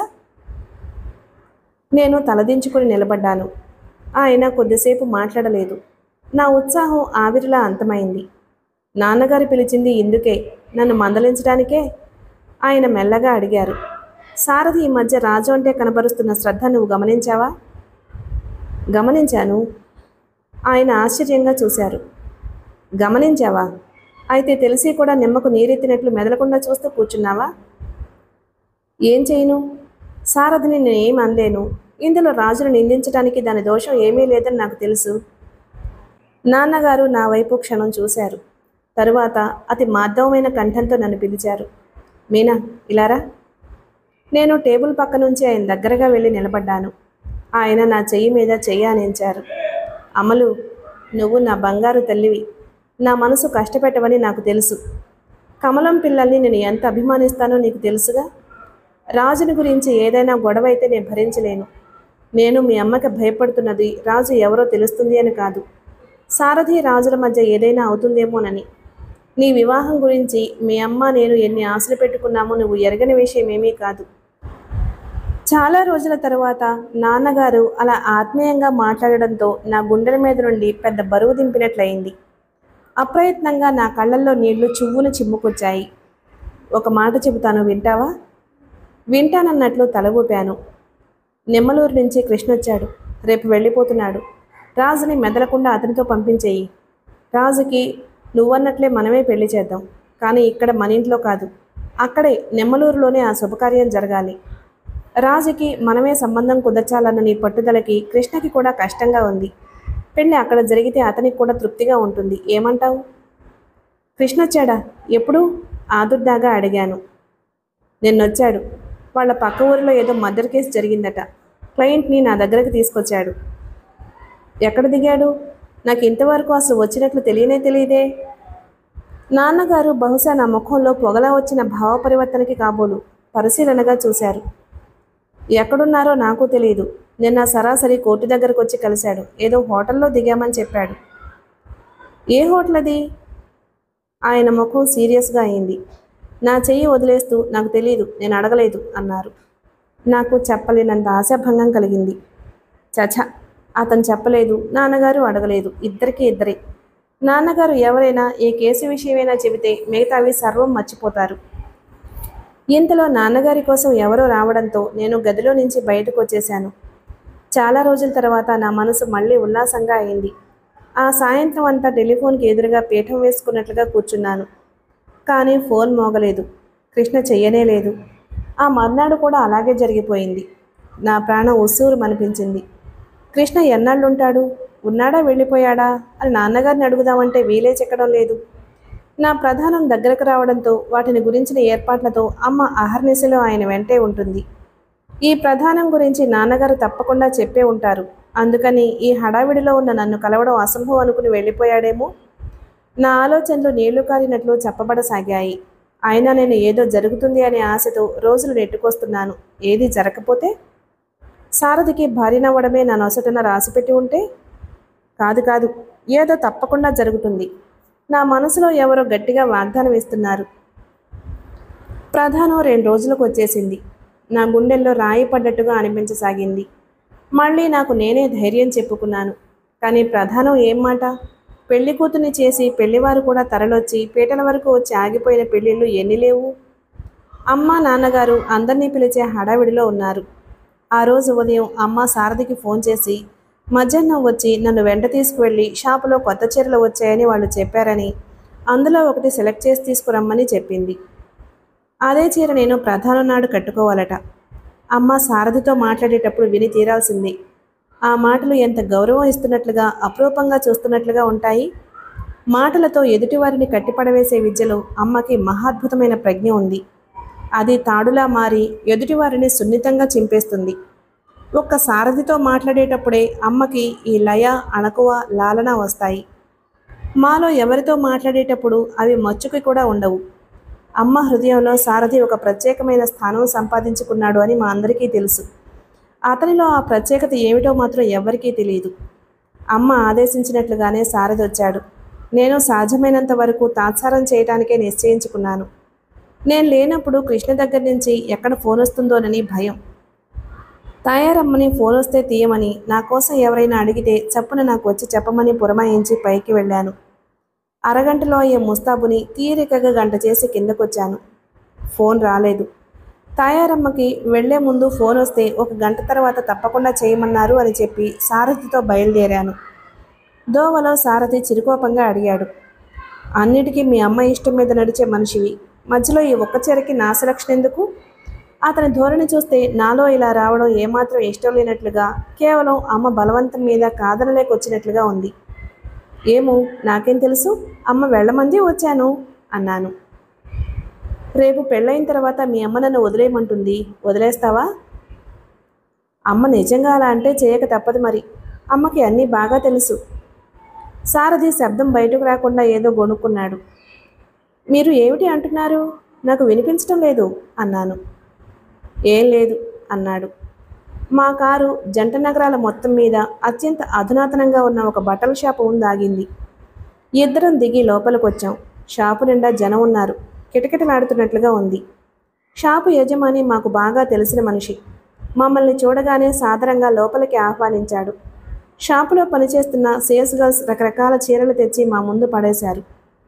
నేను తలదించుకుని నిలబడ్డాను ఆయన కొద్దిసేపు మాట్లాడలేదు నా ఉత్సాహం ఆవిరిలా అంతమైంది నాన్నగారు పిలిచింది ఇందుకే నన్ను మందలించడానికే ఆయన మెల్లగా అడిగారు సారథి ఈ మధ్య రాజు అంటే కనబరుస్తున్న శ్రద్ధ నువ్వు గమనించావా గమనించాను ఆయన ఆశ్చర్యంగా చూశారు గమనించావా అయితే తెలిసి కూడా నిమ్మకు నీరెత్తినట్లు మెదలకుండా చూస్తూ కూర్చున్నావా ఏం చేయను సారథిని నేనేం అనలేను ఇందులో రాజును నిందించడానికి దాని దోషం ఏమీ లేదని నాకు తెలుసు నాన్నగారు నా వైపు క్షణం చూశారు తరువాత అతి మార్దవమైన కంఠంతో నన్ను పిలిచారు మీనా ఇలారా నేను టేబుల్ పక్క నుంచి ఆయన దగ్గరగా వెళ్ళి నిలబడ్డాను ఆయన నా చెయ్యి మీద చెయ్యి ఆనించారు అమలు నువ్వు నా బంగారు తల్లివి నా మనసు కష్టపెట్టవని నాకు తెలుసు కమలం పిల్లల్ని నేను ఎంత అభిమానిస్తానో నీకు తెలుసుగా రాజుని గురించి ఏదైనా గొడవ అయితే నేను భరించలేను నేను మీ అమ్మకి భయపడుతున్నది రాజు ఎవరో తెలుస్తుంది అని కాదు సారథి రాజుల మధ్య ఏదైనా అవుతుందేమోనని నీ వివాహం గురించి మీ అమ్మ నేను ఎన్ని ఆశలు పెట్టుకున్నామో నువ్వు ఎరగని విషయం ఏమీ కాదు చాలా రోజుల తరువాత నాన్నగారు అలా ఆత్మీయంగా మాట్లాడడంతో నా గుండెల మీద నుండి పెద్ద బరువు దింపినట్లయింది అప్రయత్నంగా నా కళ్ళల్లో నీళ్లు చువ్వును చిమ్ముకొచ్చాయి ఒక మాట చెబుతాను వింటావా వింటానన్నట్లు తల ఊపాను నిమ్మలూరు నుంచి కృష్ణ వచ్చాడు రేపు వెళ్ళిపోతున్నాడు రాజుని మెదలకుండా అతనితో పంపించేయి రాజుకి నువ్వన్నట్లే మనమే పెళ్లి చేద్దాం కానీ ఇక్కడ మన ఇంట్లో కాదు అక్కడే నెమ్మలూరులోనే ఆ శుభకార్యం జరగాలి రాజుకి మనమే సంబంధం కుదర్చాలన్న నీ పట్టుదలకి కృష్ణకి కూడా కష్టంగా ఉంది పెళ్ళి అక్కడ జరిగితే అతనికి కూడా తృప్తిగా ఉంటుంది ఏమంటావు కృష్ణ వచ్చాడా ఎప్పుడు ఆదుర్దాగా అడిగాను నిన్నొచ్చాడు వాళ్ళ పక్క ఊరిలో ఏదో మర్డర్ కేసు జరిగిందట క్లయింట్ని నా దగ్గరకు తీసుకొచ్చాడు ఎక్కడ దిగాడు నాకు ఇంతవరకు అసలు వచ్చినట్లు తెలియనే తెలియదే నాన్నగారు బహుశా నా ముఖంలో పొగలా వచ్చిన భావ పరివర్తనకి కాబోలు పరిశీలనగా చూశారు ఎక్కడున్నారో నాకు తెలియదు నిన్న సరాసరి కోర్టు దగ్గరకు వచ్చి కలిశాడు ఏదో హోటల్లో దిగామని చెప్పాడు ఏ హోటల్ అది ఆయన ముఖం సీరియస్గా అయింది నా చెయ్యి వదిలేస్తూ నాకు తెలియదు నేను అడగలేదు అన్నారు నాకు చెప్పలేనంత ఆశాభంగం కలిగింది చచ అతను చెప్పలేదు నాన్నగారు అడగలేదు ఇద్దరికి ఇద్దరే నాన్నగారు ఎవరైనా ఏ కేసు విషయమైనా చెబితే మిగతావి సర్వం మర్చిపోతారు ఇంతలో నాన్నగారి కోసం ఎవరో రావడంతో నేను గదిలో నుంచి బయటకు వచ్చేశాను చాలా రోజుల తర్వాత నా మనసు మళ్ళీ ఉల్లాసంగా అయింది ఆ సాయంత్రం అంతా టెలిఫోన్కి ఎదురుగా పీఠం వేసుకున్నట్లుగా కూర్చున్నాను కానీ ఫోన్ మోగలేదు కృష్ణ చెయ్యనే లేదు ఆ మర్నాడు కూడా అలాగే జరిగిపోయింది నా ప్రాణం ఉస్సూరు అనిపించింది కృష్ణ ఎన్నాళ్ళుంటాడు ఉన్నాడా వెళ్ళిపోయాడా అని నాన్నగారిని అడుగుదామంటే వీలే చెక్కడం లేదు నా ప్రధానం దగ్గరకు రావడంతో వాటిని గురించిన ఏర్పాట్లతో అమ్మ అహర్నిశలో ఆయన వెంటే ఉంటుంది ఈ ప్రధానం గురించి నాన్నగారు తప్పకుండా చెప్పే ఉంటారు అందుకని ఈ హడావిడిలో ఉన్న నన్ను కలవడం అసంభవం అనుకుని వెళ్ళిపోయాడేమో నా ఆలోచనలు నీళ్లు కారినట్లు చెప్పబడసాగాయి అయినా నేను ఏదో జరుగుతుంది అనే ఆశతో రోజులు నెట్టుకొస్తున్నాను ఏది జరగకపోతే సారథికి భార్యనవ్వడమే నా నొసటన రాసిపెట్టి ఉంటే కాదు కాదు ఏదో తప్పకుండా జరుగుతుంది నా మనసులో ఎవరో గట్టిగా వాగ్దానం ఇస్తున్నారు ప్రధానం రెండు రోజులకు వచ్చేసింది నా గుండెల్లో రాయి పడ్డట్టుగా అనిపించసాగింది మళ్ళీ నాకు నేనే ధైర్యం చెప్పుకున్నాను కానీ ప్రధానం ఏం మాట పెళ్లి కూతుర్ని చేసి పెళ్లివారు కూడా తరలొచ్చి పీటల వరకు వచ్చి ఆగిపోయిన పెళ్ళిళ్ళు ఎన్ని లేవు అమ్మ నాన్నగారు అందరినీ పిలిచే హడావిడిలో ఉన్నారు ఆ రోజు ఉదయం అమ్మ సారథికి ఫోన్ చేసి మధ్యాహ్నం వచ్చి నన్ను వెంట తీసుకువెళ్ళి షాపులో కొత్త చీరలు వచ్చాయని వాళ్ళు చెప్పారని అందులో ఒకటి సెలెక్ట్ చేసి తీసుకురమ్మని చెప్పింది అదే చీర నేను ప్రధానం నాడు కట్టుకోవాలట అమ్మ సారథితో మాట్లాడేటప్పుడు విని తీరాల్సింది ఆ మాటలు ఎంత గౌరవం ఇస్తున్నట్లుగా అపురూపంగా చూస్తున్నట్లుగా ఉంటాయి మాటలతో ఎదుటివారిని కట్టిపడవేసే విద్యలో అమ్మకి మహాద్భుతమైన ప్రజ్ఞ ఉంది అది తాడులా మారి ఎదుటివారిని సున్నితంగా చింపేస్తుంది ఒక్క సారథితో మాట్లాడేటప్పుడే అమ్మకి ఈ లయ అణకువ లాలన వస్తాయి మాలో ఎవరితో మాట్లాడేటప్పుడు అవి మచ్చుకి కూడా ఉండవు అమ్మ హృదయంలో సారథి ఒక ప్రత్యేకమైన స్థానం సంపాదించుకున్నాడు అని మా అందరికీ తెలుసు అతనిలో ఆ ప్రత్యేకత ఏమిటో మాత్రం ఎవ్వరికీ తెలియదు అమ్మ ఆదేశించినట్లుగానే సారథి వచ్చాడు నేను సాధ్యమైనంత వరకు తాత్సారం చేయడానికే నిశ్చయించుకున్నాను నేను లేనప్పుడు కృష్ణ దగ్గర నుంచి ఎక్కడ ఫోన్ వస్తుందోనని భయం తాయారమ్మని ఫోన్ వస్తే తీయమని నా కోసం ఎవరైనా అడిగితే చప్పున నాకు వచ్చి చెప్పమని పురమాయించి పైకి వెళ్ళాను అరగంటలో అయ్యే ముస్తాబుని తీరికగా గంట చేసి కిందకొచ్చాను ఫోన్ రాలేదు తాయారమ్మకి వెళ్లే ముందు ఫోన్ వస్తే ఒక గంట తర్వాత తప్పకుండా చేయమన్నారు అని చెప్పి సారథితో బయలుదేరాను దోవలో సారథి చిరుకోపంగా అడిగాడు అన్నిటికీ మీ అమ్మ ఇష్టం మీద నడిచే మనిషివి మధ్యలో ఈ ఒక్క చీరకి నా సెలక్షన్ ఎందుకు అతని ధోరణి చూస్తే నాలో ఇలా రావడం ఏమాత్రం ఇష్టం లేనట్లుగా కేవలం అమ్మ బలవంతం మీద కాదనలేకొచ్చినట్లుగా ఉంది ఏమో నాకేం తెలుసు అమ్మ వెళ్ళమంది వచ్చాను అన్నాను రేపు పెళ్ళైన తర్వాత మీ అమ్మ నన్ను వదిలేయమంటుంది వదిలేస్తావా అమ్మ నిజంగా అలా అంటే చేయక తప్పదు మరి అమ్మకి అన్నీ బాగా తెలుసు సారథి శబ్దం బయటకు రాకుండా ఏదో గొణుక్కున్నాడు మీరు ఏమిటి అంటున్నారు నాకు వినిపించడం లేదు అన్నాను ఏం లేదు అన్నాడు మా కారు జంట నగరాల మొత్తం మీద అత్యంత అధునాతనంగా ఉన్న ఒక బట్టల షాపు ఉంది ఆగింది ఇద్దరం దిగి లోపలికి వచ్చాం షాపు నిండా జనం ఉన్నారు కిటకిటలాడుతున్నట్లుగా ఉంది షాపు యజమాని మాకు బాగా తెలిసిన మనిషి మమ్మల్ని చూడగానే సాదరంగా లోపలికి ఆహ్వానించాడు షాపులో పనిచేస్తున్న సేల్స్ గర్ల్స్ రకరకాల చీరలు తెచ్చి మా ముందు పడేశారు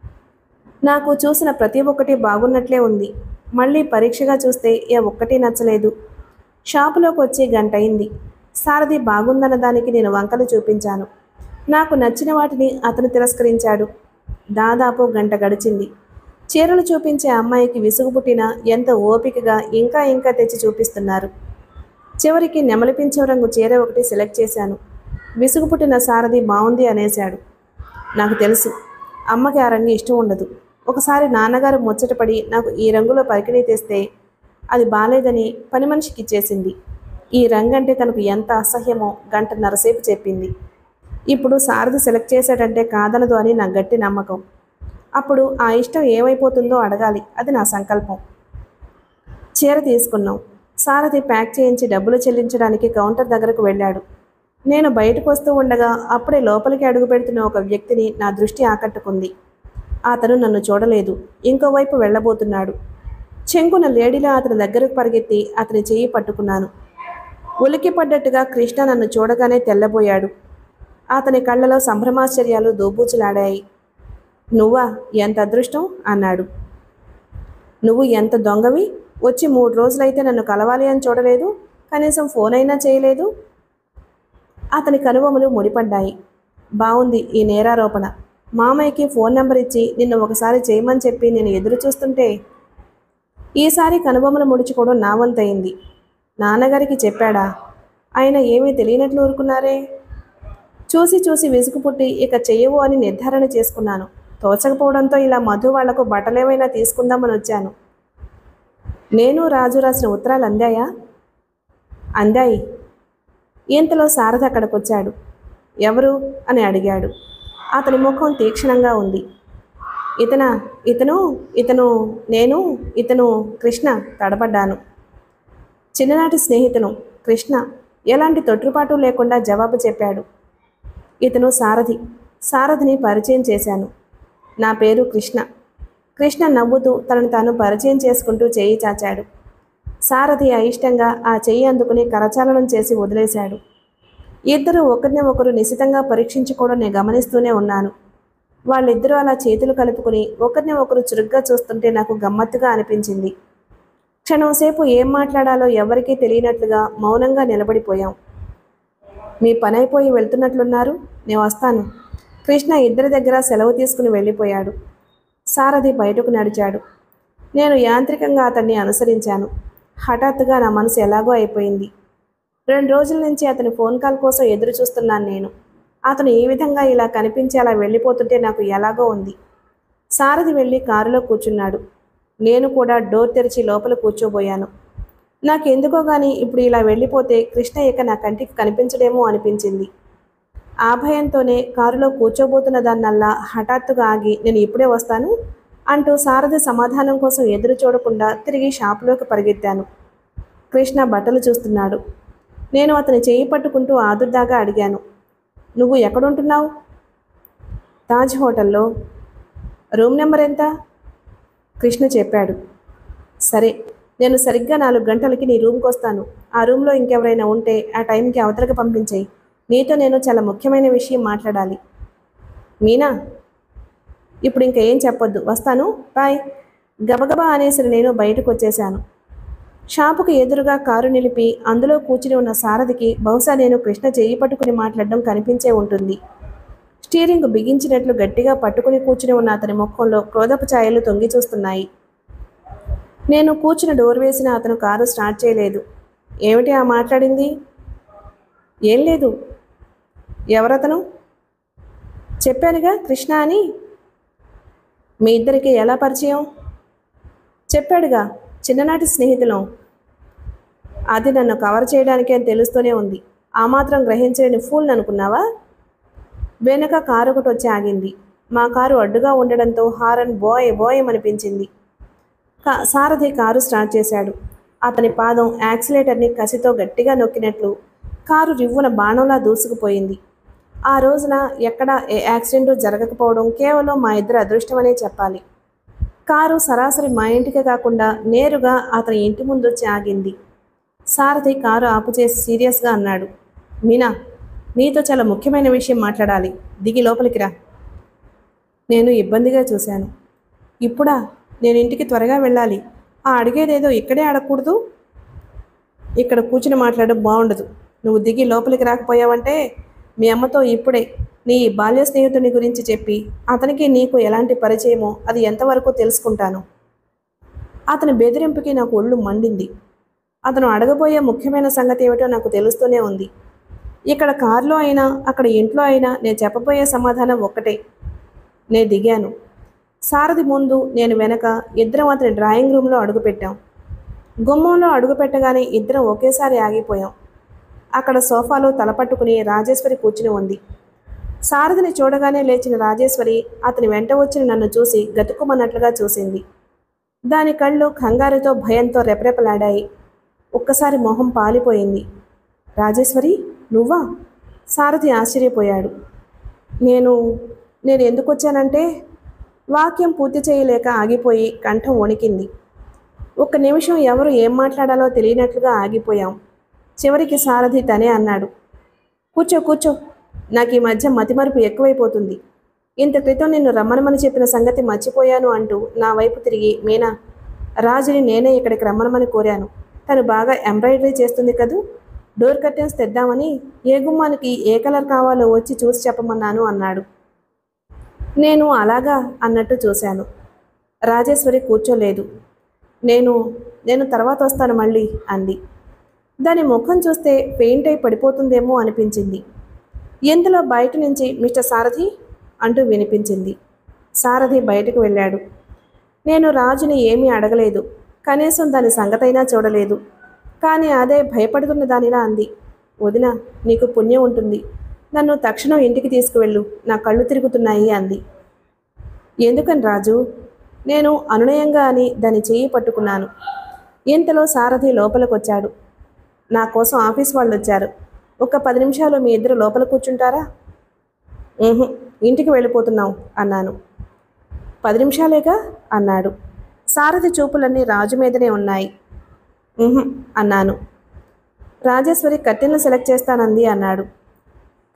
నాకు చూసిన ప్రతి ఒక్కటి బాగున్నట్లే ఉంది మళ్ళీ పరీక్షగా చూస్తే ఏ ఒక్కటి నచ్చలేదు షాపులోకి వచ్చి గంట అయింది సారథి బాగుందన్న దానికి నేను వంకలు చూపించాను నాకు నచ్చిన వాటిని అతను తిరస్కరించాడు దాదాపు గంట గడిచింది చీరలు చూపించే అమ్మాయికి విసుగు పుట్టిన ఎంత ఓపికగా ఇంకా ఇంకా తెచ్చి చూపిస్తున్నారు చివరికి నెమలిపించే రంగు చీర ఒకటి సెలెక్ట్ చేశాను విసుగు పుట్టిన సారథి బాగుంది అనేశాడు నాకు తెలుసు అమ్మకి ఆ రంగు ఇష్టం ఉండదు ఒకసారి నాన్నగారు ముచ్చటపడి నాకు ఈ రంగులో పరికిణీ తెస్తే అది బాలేదని పని మనిషికి ఇచ్చేసింది ఈ రంగు అంటే తనకు ఎంత అసహ్యమో గంట నరసేపు చెప్పింది ఇప్పుడు సారథి సెలెక్ట్ చేశాడంటే కాదనదు అని నా గట్టి నమ్మకం అప్పుడు ఆ ఇష్టం ఏమైపోతుందో అడగాలి అది నా సంకల్పం చీర తీసుకున్నాం సారథి ప్యాక్ చేయించి డబ్బులు చెల్లించడానికి కౌంటర్ దగ్గరకు వెళ్ళాడు నేను బయటకు వస్తూ ఉండగా అప్పుడే లోపలికి అడుగు పెడుతున్న ఒక వ్యక్తిని నా దృష్టి ఆకట్టుకుంది అతను నన్ను చూడలేదు ఇంకోవైపు వెళ్ళబోతున్నాడు చెంగున లేడీలా అతని దగ్గరకు పరిగెత్తి అతని చెయ్యి పట్టుకున్నాను ఉలికి పడ్డట్టుగా కృష్ణ నన్ను చూడగానే తెల్లబోయాడు అతని కళ్ళలో సంభ్రమాశ్చర్యాలు దోబూచులాడాయి నువ్వా ఎంత అదృష్టం అన్నాడు నువ్వు ఎంత దొంగవి వచ్చి మూడు రోజులైతే నన్ను కలవాలి అని చూడలేదు కనీసం ఫోన్ అయినా చేయలేదు అతని కనుబొమలు ముడిపడ్డాయి బాగుంది ఈ నేరారోపణ మామయ్యకి ఫోన్ నెంబర్ ఇచ్చి నిన్ను ఒకసారి చేయమని చెప్పి నేను ఎదురు చూస్తుంటే ఈసారి కనుబొమలు ముడుచుకోవడం నా వంతయింది నాన్నగారికి చెప్పాడా ఆయన ఏమీ తెలియనట్లు ఊరుకున్నారే చూసి చూసి విసుగు పుట్టి ఇక చెయ్యవు అని నిర్ధారణ చేసుకున్నాను తోచకపోవడంతో ఇలా మధు వాళ్లకు బట్టలేమైనా తీసుకుందామని వచ్చాను నేను రాజు రాసిన ఉత్తరాలు అందాయా అందాయి ఇంతలో శారద అక్కడికి వచ్చాడు ఎవరు అని అడిగాడు అతని ముఖం తీక్షణంగా ఉంది ఇతన ఇతను ఇతను నేను ఇతను కృష్ణ తడబడ్డాను చిన్ననాటి స్నేహితును కృష్ణ ఎలాంటి తొట్టుపాటు లేకుండా జవాబు చెప్పాడు ఇతను సారథి సారథిని పరిచయం చేశాను నా పేరు కృష్ణ కృష్ణ నవ్వుతూ తనను తాను పరిచయం చేసుకుంటూ చేయి చాచాడు సారథి అయిష్టంగా ఆ చెయ్యి అందుకుని కరచాలనం చేసి వదిలేశాడు ఇద్దరు ఒకరిని ఒకరు నిశితంగా పరీక్షించుకోవడం నేను గమనిస్తూనే ఉన్నాను వాళ్ళిద్దరూ అలా చేతులు కలుపుకుని ఒకరిని ఒకరు చురుగ్గా చూస్తుంటే నాకు గమ్మత్తుగా అనిపించింది క్షణంసేపు ఏం మాట్లాడాలో ఎవరికీ తెలియనట్లుగా మౌనంగా నిలబడిపోయాం మీ పని అయిపోయి వెళ్తున్నట్లున్నారు నేను వస్తాను కృష్ణ ఇద్దరి దగ్గర సెలవు తీసుకుని వెళ్ళిపోయాడు సారథి బయటకు నడిచాడు నేను యాంత్రికంగా అతన్ని అనుసరించాను హఠాత్తుగా నా మనసు ఎలాగో అయిపోయింది రెండు రోజుల నుంచి అతని ఫోన్ కాల్ కోసం ఎదురు చూస్తున్నాను నేను అతను ఈ విధంగా ఇలా కనిపించి అలా వెళ్ళిపోతుంటే నాకు ఎలాగో ఉంది సారథి వెళ్ళి కారులో కూర్చున్నాడు నేను కూడా డోర్ తెరిచి లోపల కూర్చోబోయాను నాకెందుకో గాని ఇప్పుడు ఇలా వెళ్ళిపోతే కృష్ణ ఇక నా కంటికి కనిపించడేమో అనిపించింది ఆ భయంతోనే కారులో కూర్చోబోతున్న దాన్నల్లా హఠాత్తుగా ఆగి నేను ఇప్పుడే వస్తాను అంటూ సారథి సమాధానం కోసం ఎదురు చూడకుండా తిరిగి షాపులోకి పరిగెత్తాను కృష్ణ బట్టలు చూస్తున్నాడు నేను అతని చేయి పట్టుకుంటూ ఆదుర్దాగా అడిగాను నువ్వు ఎక్కడుంటున్నావు తాజ్ హోటల్లో రూమ్ నెంబర్ ఎంత కృష్ణ చెప్పాడు సరే నేను సరిగ్గా నాలుగు గంటలకి నీ రూమ్కి వస్తాను ఆ రూమ్లో ఇంకెవరైనా ఉంటే ఆ టైంకి అవతలకి పంపించేయి నీతో నేను చాలా ముఖ్యమైన విషయం మాట్లాడాలి మీనా ఇప్పుడు ఇంకా ఏం చెప్పొద్దు వస్తాను బాయ్ గబగబా అనేసి నేను బయటకు వచ్చేశాను షాపుకు ఎదురుగా కారు నిలిపి అందులో కూర్చుని ఉన్న సారథికి బహుశా నేను కృష్ణ చెయ్యి పట్టుకుని మాట్లాడడం కనిపించే ఉంటుంది స్టీరింగ్ బిగించినట్లు గట్టిగా పట్టుకుని కూర్చుని ఉన్న అతని ముఖంలో క్రోధపు ఛాయలు తొంగి చూస్తున్నాయి నేను కూర్చుని డోర్ వేసిన అతను కారు స్టార్ట్ చేయలేదు ఏమిటి ఆ మాట్లాడింది ఏం లేదు ఎవరతను చెప్పానుగా కృష్ణ అని మీ ఇద్దరికి ఎలా పరిచయం చెప్పాడుగా చిన్ననాటి స్నేహితులం అది నన్ను కవర్ చేయడానికే అని తెలుస్తూనే ఉంది ఆ మాత్రం గ్రహించలేని ఫూల్ అనుకున్నావా వెనక కారు ఒకటి వచ్చి ఆగింది మా కారు అడ్డుగా ఉండడంతో హారన్ బోయ్ బోయ్ అనిపించింది కా- సారథి కారు స్టార్ట్ చేశాడు అతని పాదం యాక్సిలేటర్ని కసితో గట్టిగా నొక్కినట్లు కారు రివ్వున బాణంలా దూసుకుపోయింది ఆ రోజున ఎక్కడ ఏ యాక్సిడెంట్ జరగకపోవడం కేవలం మా ఇద్దరి అదృష్టమనే చెప్పాలి కారు సరాసరి మా ఇంటికే కాకుండా నేరుగా అతని ఇంటి ముందు వచ్చి ఆగింది సారథి కారు ఆపు చేసి సీరియస్గా అన్నాడు మీనా నీతో చాలా ముఖ్యమైన విషయం మాట్లాడాలి దిగి లోపలికి రా నేను ఇబ్బందిగా చూశాను ఇప్పుడా నేను ఇంటికి త్వరగా వెళ్ళాలి ఆ అడిగేదేదో ఇక్కడే అడగకూడదు ఇక్కడ కూర్చుని మాట్లాడడం బాగుండదు నువ్వు దిగి లోపలికి రాకపోయావంటే మీ అమ్మతో ఇప్పుడే నీ బాల్య స్నేహితుని గురించి చెప్పి అతనికి నీకు ఎలాంటి పరిచయమో అది ఎంతవరకు తెలుసుకుంటాను అతని బెదిరింపుకి నాకు ఒళ్ళు మండింది అతను అడగబోయే ముఖ్యమైన సంగతి ఏమిటో నాకు తెలుస్తూనే ఉంది ఇక్కడ కారులో అయినా అక్కడ ఇంట్లో అయినా నేను చెప్పబోయే సమాధానం ఒక్కటే నేను దిగాను సారథి ముందు నేను వెనక ఇద్దరం అతని డ్రాయింగ్ రూమ్లో అడుగుపెట్టాం గుమ్మంలో అడుగుపెట్టగానే ఇద్దరం ఒకేసారి ఆగిపోయాం అక్కడ సోఫాలో తలపట్టుకుని రాజేశ్వరి కూర్చుని ఉంది సారథిని చూడగానే లేచిన రాజేశ్వరి అతని వెంట వచ్చిన నన్ను చూసి గతుకుమన్నట్లుగా చూసింది దాని కళ్ళు కంగారుతో భయంతో రెపరెపలాడాయి ఒక్కసారి మొహం పాలిపోయింది రాజేశ్వరి నువ్వా సారథి ఆశ్చర్యపోయాడు నేను నేను ఎందుకు వచ్చానంటే వాక్యం పూర్తి చేయలేక ఆగిపోయి కంఠం వణికింది ఒక్క నిమిషం ఎవరు ఏం మాట్లాడాలో తెలియనట్లుగా ఆగిపోయాం చివరికి సారథి తనే అన్నాడు కూర్చో కూర్చో నాకు ఈ మధ్య మతిమరుపు ఎక్కువైపోతుంది ఇంత క్రితం నిన్ను రమ్మనమని చెప్పిన సంగతి మర్చిపోయాను అంటూ నా వైపు తిరిగి మీనా రాజుని నేనే ఇక్కడికి రమ్మనమని కోరాను తను బాగా ఎంబ్రాయిడరీ చేస్తుంది కదూ డోర్ కర్టెన్స్ తెద్దామని ఏ గుమ్మానికి ఏ కలర్ కావాలో వచ్చి చూసి చెప్పమన్నాను అన్నాడు నేను అలాగా అన్నట్టు చూశాను రాజేశ్వరి కూర్చోలేదు నేను నేను తర్వాత వస్తాను మళ్ళీ అంది దాని ముఖం చూస్తే పెయింట్ అయి పడిపోతుందేమో అనిపించింది ఇందులో బయట నుంచి మిస్టర్ సారథి అంటూ వినిపించింది సారథి బయటకు వెళ్ళాడు నేను రాజుని ఏమీ అడగలేదు కనీసం దాని సంగతైనా చూడలేదు కానీ అదే భయపడుతున్న దానిలా అంది వదిన నీకు పుణ్యం ఉంటుంది నన్ను తక్షణం ఇంటికి తీసుకువెళ్ళు నా కళ్ళు తిరుగుతున్నాయి అంది ఎందుకని రాజు నేను అనునయంగా అని దాని చెయ్యి పట్టుకున్నాను ఇంతలో సారథి లోపలికొచ్చాడు నా కోసం ఆఫీస్ వాళ్ళు వచ్చారు ఒక పది నిమిషాలు మీ ఇద్దరు లోపల కూర్చుంటారా "ఊహు, ఇంటికి వెళ్ళిపోతున్నాం అన్నాను పది నిమిషాలేగా అన్నాడు సారథి చూపులన్నీ రాజు మీదనే ఉన్నాయి "ఊహు" అన్నాను రాజేశ్వరి కట్టెలను సెలెక్ట్ చేస్తానంది అన్నాడు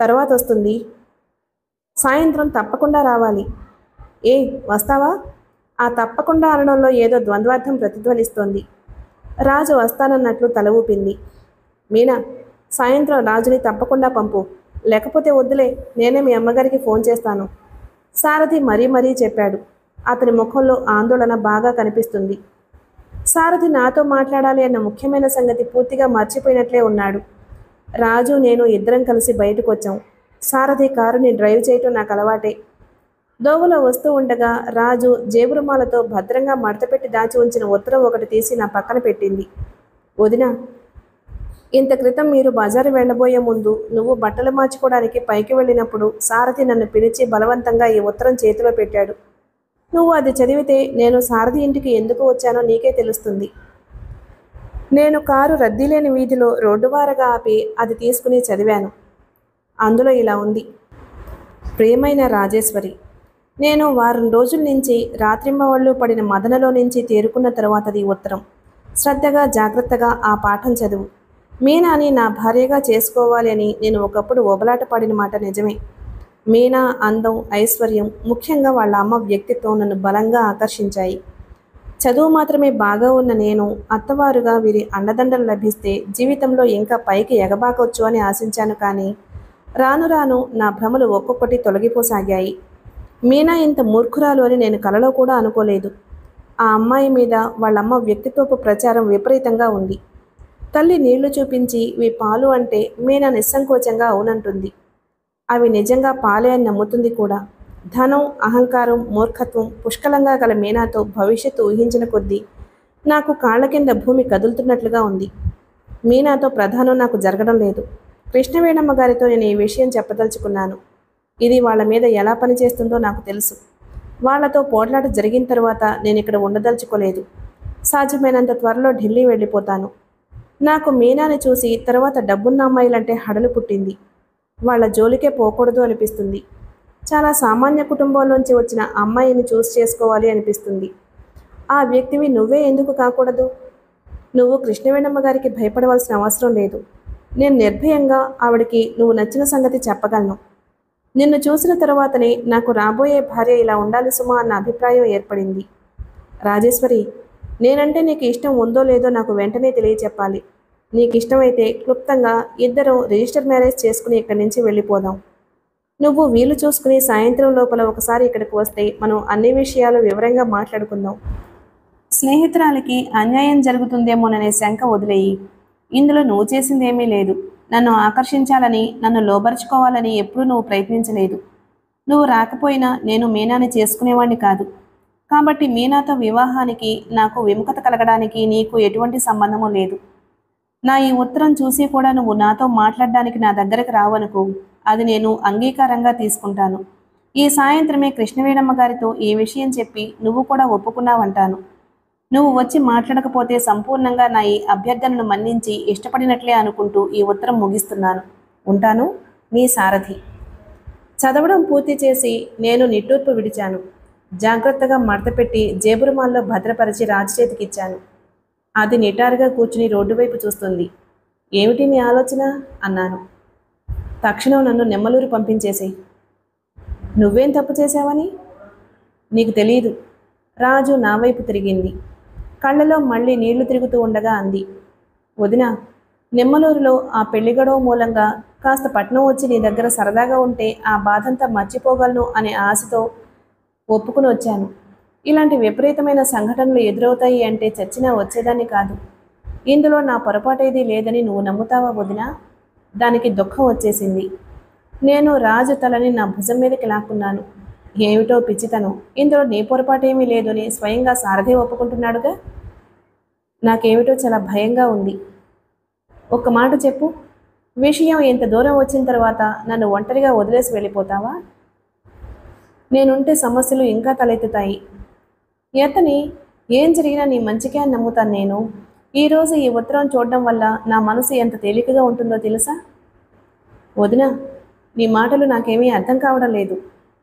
తర్వాత వస్తుంది సాయంత్రం తప్పకుండా రావాలి ఏ వస్తావా ఆ తప్పకుండా అనడంలో ఏదో ద్వంద్వార్థం ప్రతిధ్వనిస్తోంది రాజు వస్తానన్నట్లు తల ఊపింది మీనా సాయంత్రం రాజుని తప్పకుండా పంపు లేకపోతే వద్దులే నేనే మీ అమ్మగారికి ఫోన్ చేస్తాను సారథి మరీ మరీ చెప్పాడు అతని ముఖంలో ఆందోళన బాగా కనిపిస్తుంది సారథి నాతో మాట్లాడాలి అన్న ముఖ్యమైన సంగతి పూర్తిగా మర్చిపోయినట్లే ఉన్నాడు రాజు నేను ఇద్దరం కలిసి బయటకు వచ్చాం సారథి కారుని డ్రైవ్ చేయటం నాకు అలవాటే దోవలో వస్తూ ఉండగా రాజు జేబురుమాలతో భద్రంగా మడతపెట్టి దాచి ఉంచిన ఉత్తరం ఒకటి తీసి నా పక్కన పెట్టింది వదిన ఇంత క్రితం మీరు బజారు వెళ్ళబోయే ముందు నువ్వు బట్టలు మార్చుకోవడానికి పైకి వెళ్ళినప్పుడు సారథి నన్ను పిలిచి బలవంతంగా ఈ ఉత్తరం చేతిలో పెట్టాడు నువ్వు అది చదివితే నేను సారథి ఇంటికి ఎందుకు వచ్చానో నీకే తెలుస్తుంది నేను కారు రద్దీ లేని వీధిలో రోడ్డువారగా ఆపి అది తీసుకుని చదివాను అందులో ఇలా ఉంది ప్రియమైన రాజేశ్వరి నేను వారం రోజుల నుంచి రాత్రింబవళ్ళు పడిన మదనలో నుంచి తేరుకున్న తర్వాతది ఉత్తరం శ్రద్ధగా జాగ్రత్తగా ఆ పాఠం చదువు మీనాని నా భార్యగా చేసుకోవాలి అని నేను ఒకప్పుడు ఒబలాట పడిన మాట నిజమే మీనా అందం ఐశ్వర్యం ముఖ్యంగా వాళ్ళ అమ్మ వ్యక్తిత్వం నన్ను బలంగా ఆకర్షించాయి చదువు మాత్రమే బాగా ఉన్న నేను అత్తవారుగా వీరి అండదండలు లభిస్తే జీవితంలో ఇంకా పైకి ఎగబాకొచ్చు అని ఆశించాను కానీ రాను రాను నా భ్రమలు ఒక్కొక్కటి తొలగిపోసాగాయి మీనా ఇంత మూర్ఖురాలు అని నేను కలలో కూడా అనుకోలేదు ఆ అమ్మాయి మీద వాళ్ళమ్మ వ్యక్తిత్వపు ప్రచారం విపరీతంగా ఉంది తల్లి నీళ్లు చూపించి ఇవి పాలు అంటే మీనా నిస్సంకోచంగా అవునంటుంది అవి నిజంగా పాలే అని నమ్ముతుంది కూడా ధనం అహంకారం మూర్ఖత్వం పుష్కలంగా గల మీనాతో భవిష్యత్తు ఊహించిన కొద్దీ నాకు కాళ్ళ కింద భూమి కదులుతున్నట్లుగా ఉంది మీనాతో ప్రధానం నాకు జరగడం లేదు కృష్ణవేణమ్మ గారితో నేను ఈ విషయం చెప్పదలుచుకున్నాను ఇది వాళ్ళ మీద ఎలా పనిచేస్తుందో నాకు తెలుసు వాళ్లతో పోట్లాట జరిగిన తర్వాత నేను ఇక్కడ ఉండదలుచుకోలేదు సాధ్యమైనంత త్వరలో ఢిల్లీ వెళ్ళిపోతాను నాకు మీనాని చూసి తర్వాత డబ్బున్న అమ్మాయిలంటే హడలు పుట్టింది వాళ్ళ జోలికే పోకూడదు అనిపిస్తుంది చాలా సామాన్య కుటుంబంలోంచి వచ్చిన అమ్మాయిని చూస్ చేసుకోవాలి అనిపిస్తుంది ఆ వ్యక్తివి నువ్వే ఎందుకు కాకూడదు నువ్వు కృష్ణవేణమ్మ గారికి భయపడవలసిన అవసరం లేదు నేను నిర్భయంగా ఆవిడకి నువ్వు నచ్చిన సంగతి చెప్పగలను నిన్ను చూసిన తర్వాతనే నాకు రాబోయే భార్య ఇలా ఉండాలి సుమా అన్న అభిప్రాయం ఏర్పడింది రాజేశ్వరి నేనంటే నీకు ఇష్టం ఉందో లేదో నాకు వెంటనే తెలియచెప్పాలి నీకు ఇష్టమైతే క్లుప్తంగా ఇద్దరం రిజిస్టర్ మ్యారేజ్ చేసుకుని ఇక్కడి నుంచి వెళ్ళిపోదాం నువ్వు వీలు చూసుకుని సాయంత్రం లోపల ఒకసారి ఇక్కడికి వస్తే మనం అన్ని విషయాలు వివరంగా మాట్లాడుకుందాం స్నేహితురాలికి అన్యాయం జరుగుతుందేమోననే శంక వదిలేయి ఇందులో నువ్వు చేసిందేమీ లేదు నన్ను ఆకర్షించాలని నన్ను లోబరుచుకోవాలని ఎప్పుడూ నువ్వు ప్రయత్నించలేదు నువ్వు రాకపోయినా నేను మీనాని చేసుకునేవాణ్ణి కాదు కాబట్టి మీనాతో వివాహానికి నాకు విముఖత కలగడానికి నీకు ఎటువంటి సంబంధము లేదు నా ఈ ఉత్తరం చూసి కూడా నువ్వు నాతో మాట్లాడడానికి నా దగ్గరకు రావనుకో అది నేను అంగీకారంగా తీసుకుంటాను ఈ సాయంత్రమే కృష్ణవేణమ్మ గారితో ఈ విషయం చెప్పి నువ్వు కూడా ఒప్పుకున్నావంటాను నువ్వు వచ్చి మాట్లాడకపోతే సంపూర్ణంగా నా ఈ అభ్యర్థనను మన్నించి ఇష్టపడినట్లే అనుకుంటూ ఈ ఉత్తరం ముగిస్తున్నాను ఉంటాను నీ సారథి చదవడం పూర్తి చేసి నేను నిట్టూర్పు విడిచాను జాగ్రత్తగా మడతపెట్టి జేబురుమాల్లో భద్రపరిచి రాజు చేతికిచ్చాను అది నిటారుగా కూర్చుని రోడ్డు వైపు చూస్తుంది ఏమిటి నీ ఆలోచన అన్నాను తక్షణం నన్ను నెమ్మలూరు పంపించేసేయి నువ్వేం తప్పు చేశావని నీకు తెలియదు రాజు నా వైపు తిరిగింది కళ్ళలో మళ్ళీ నీళ్లు తిరుగుతూ ఉండగా అంది వదిన నెమ్మలూరులో ఆ పెళ్లి గొడవ మూలంగా కాస్త పట్నం వచ్చి నీ దగ్గర సరదాగా ఉంటే ఆ బాధంతా మర్చిపోగలను అనే ఆశతో ఒప్పుకుని వచ్చాను ఇలాంటి విపరీతమైన సంఘటనలు ఎదురవుతాయి అంటే చచ్చినా వచ్చేదాన్ని కాదు ఇందులో నా పొరపాటేదీ లేదని నువ్వు నమ్ముతావా వదినా దానికి దుఃఖం వచ్చేసింది నేను రాజు తలని నా భుజం మీదకి లాక్కున్నాను ఏమిటో పిచ్చితనం ఇందులో నీ పొరపాటేమీ లేదని స్వయంగా సారథి ఒప్పుకుంటున్నాడుగా నాకేమిటో చాలా భయంగా ఉంది ఒక్క మాట చెప్పు విషయం ఇంత దూరం వచ్చిన తర్వాత నన్ను ఒంటరిగా వదిలేసి వెళ్ళిపోతావా నేనుంటే సమస్యలు ఇంకా తలెత్తుతాయి ఎతని ఏం జరిగినా నీ మంచికే అని నమ్ముతాను నేను ఈరోజు ఈ ఉత్తరం చూడడం వల్ల నా మనసు ఎంత తేలికగా ఉంటుందో తెలుసా వదిన నీ మాటలు నాకేమీ అర్థం కావడం లేదు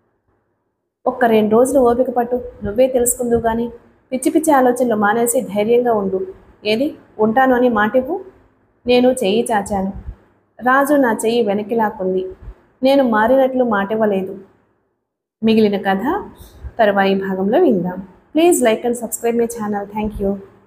ఒక్క రెండు రోజులు ఓపిక పట్టు నువ్వే తెలుసుకుందువు కానీ పిచ్చి పిచ్చి ఆలోచనలు మానేసి ధైర్యంగా ఉండు ఏది ఉంటాను అని మాటివ్వు నేను చెయ్యి చాచాను రాజు నా చెయ్యి వెనక్కి లాక్కుంది నేను మారినట్లు మాటివ్వలేదు మిగిలిన కథ తరువాయి భాగంలో విందాం please like and subscribe my channel thank you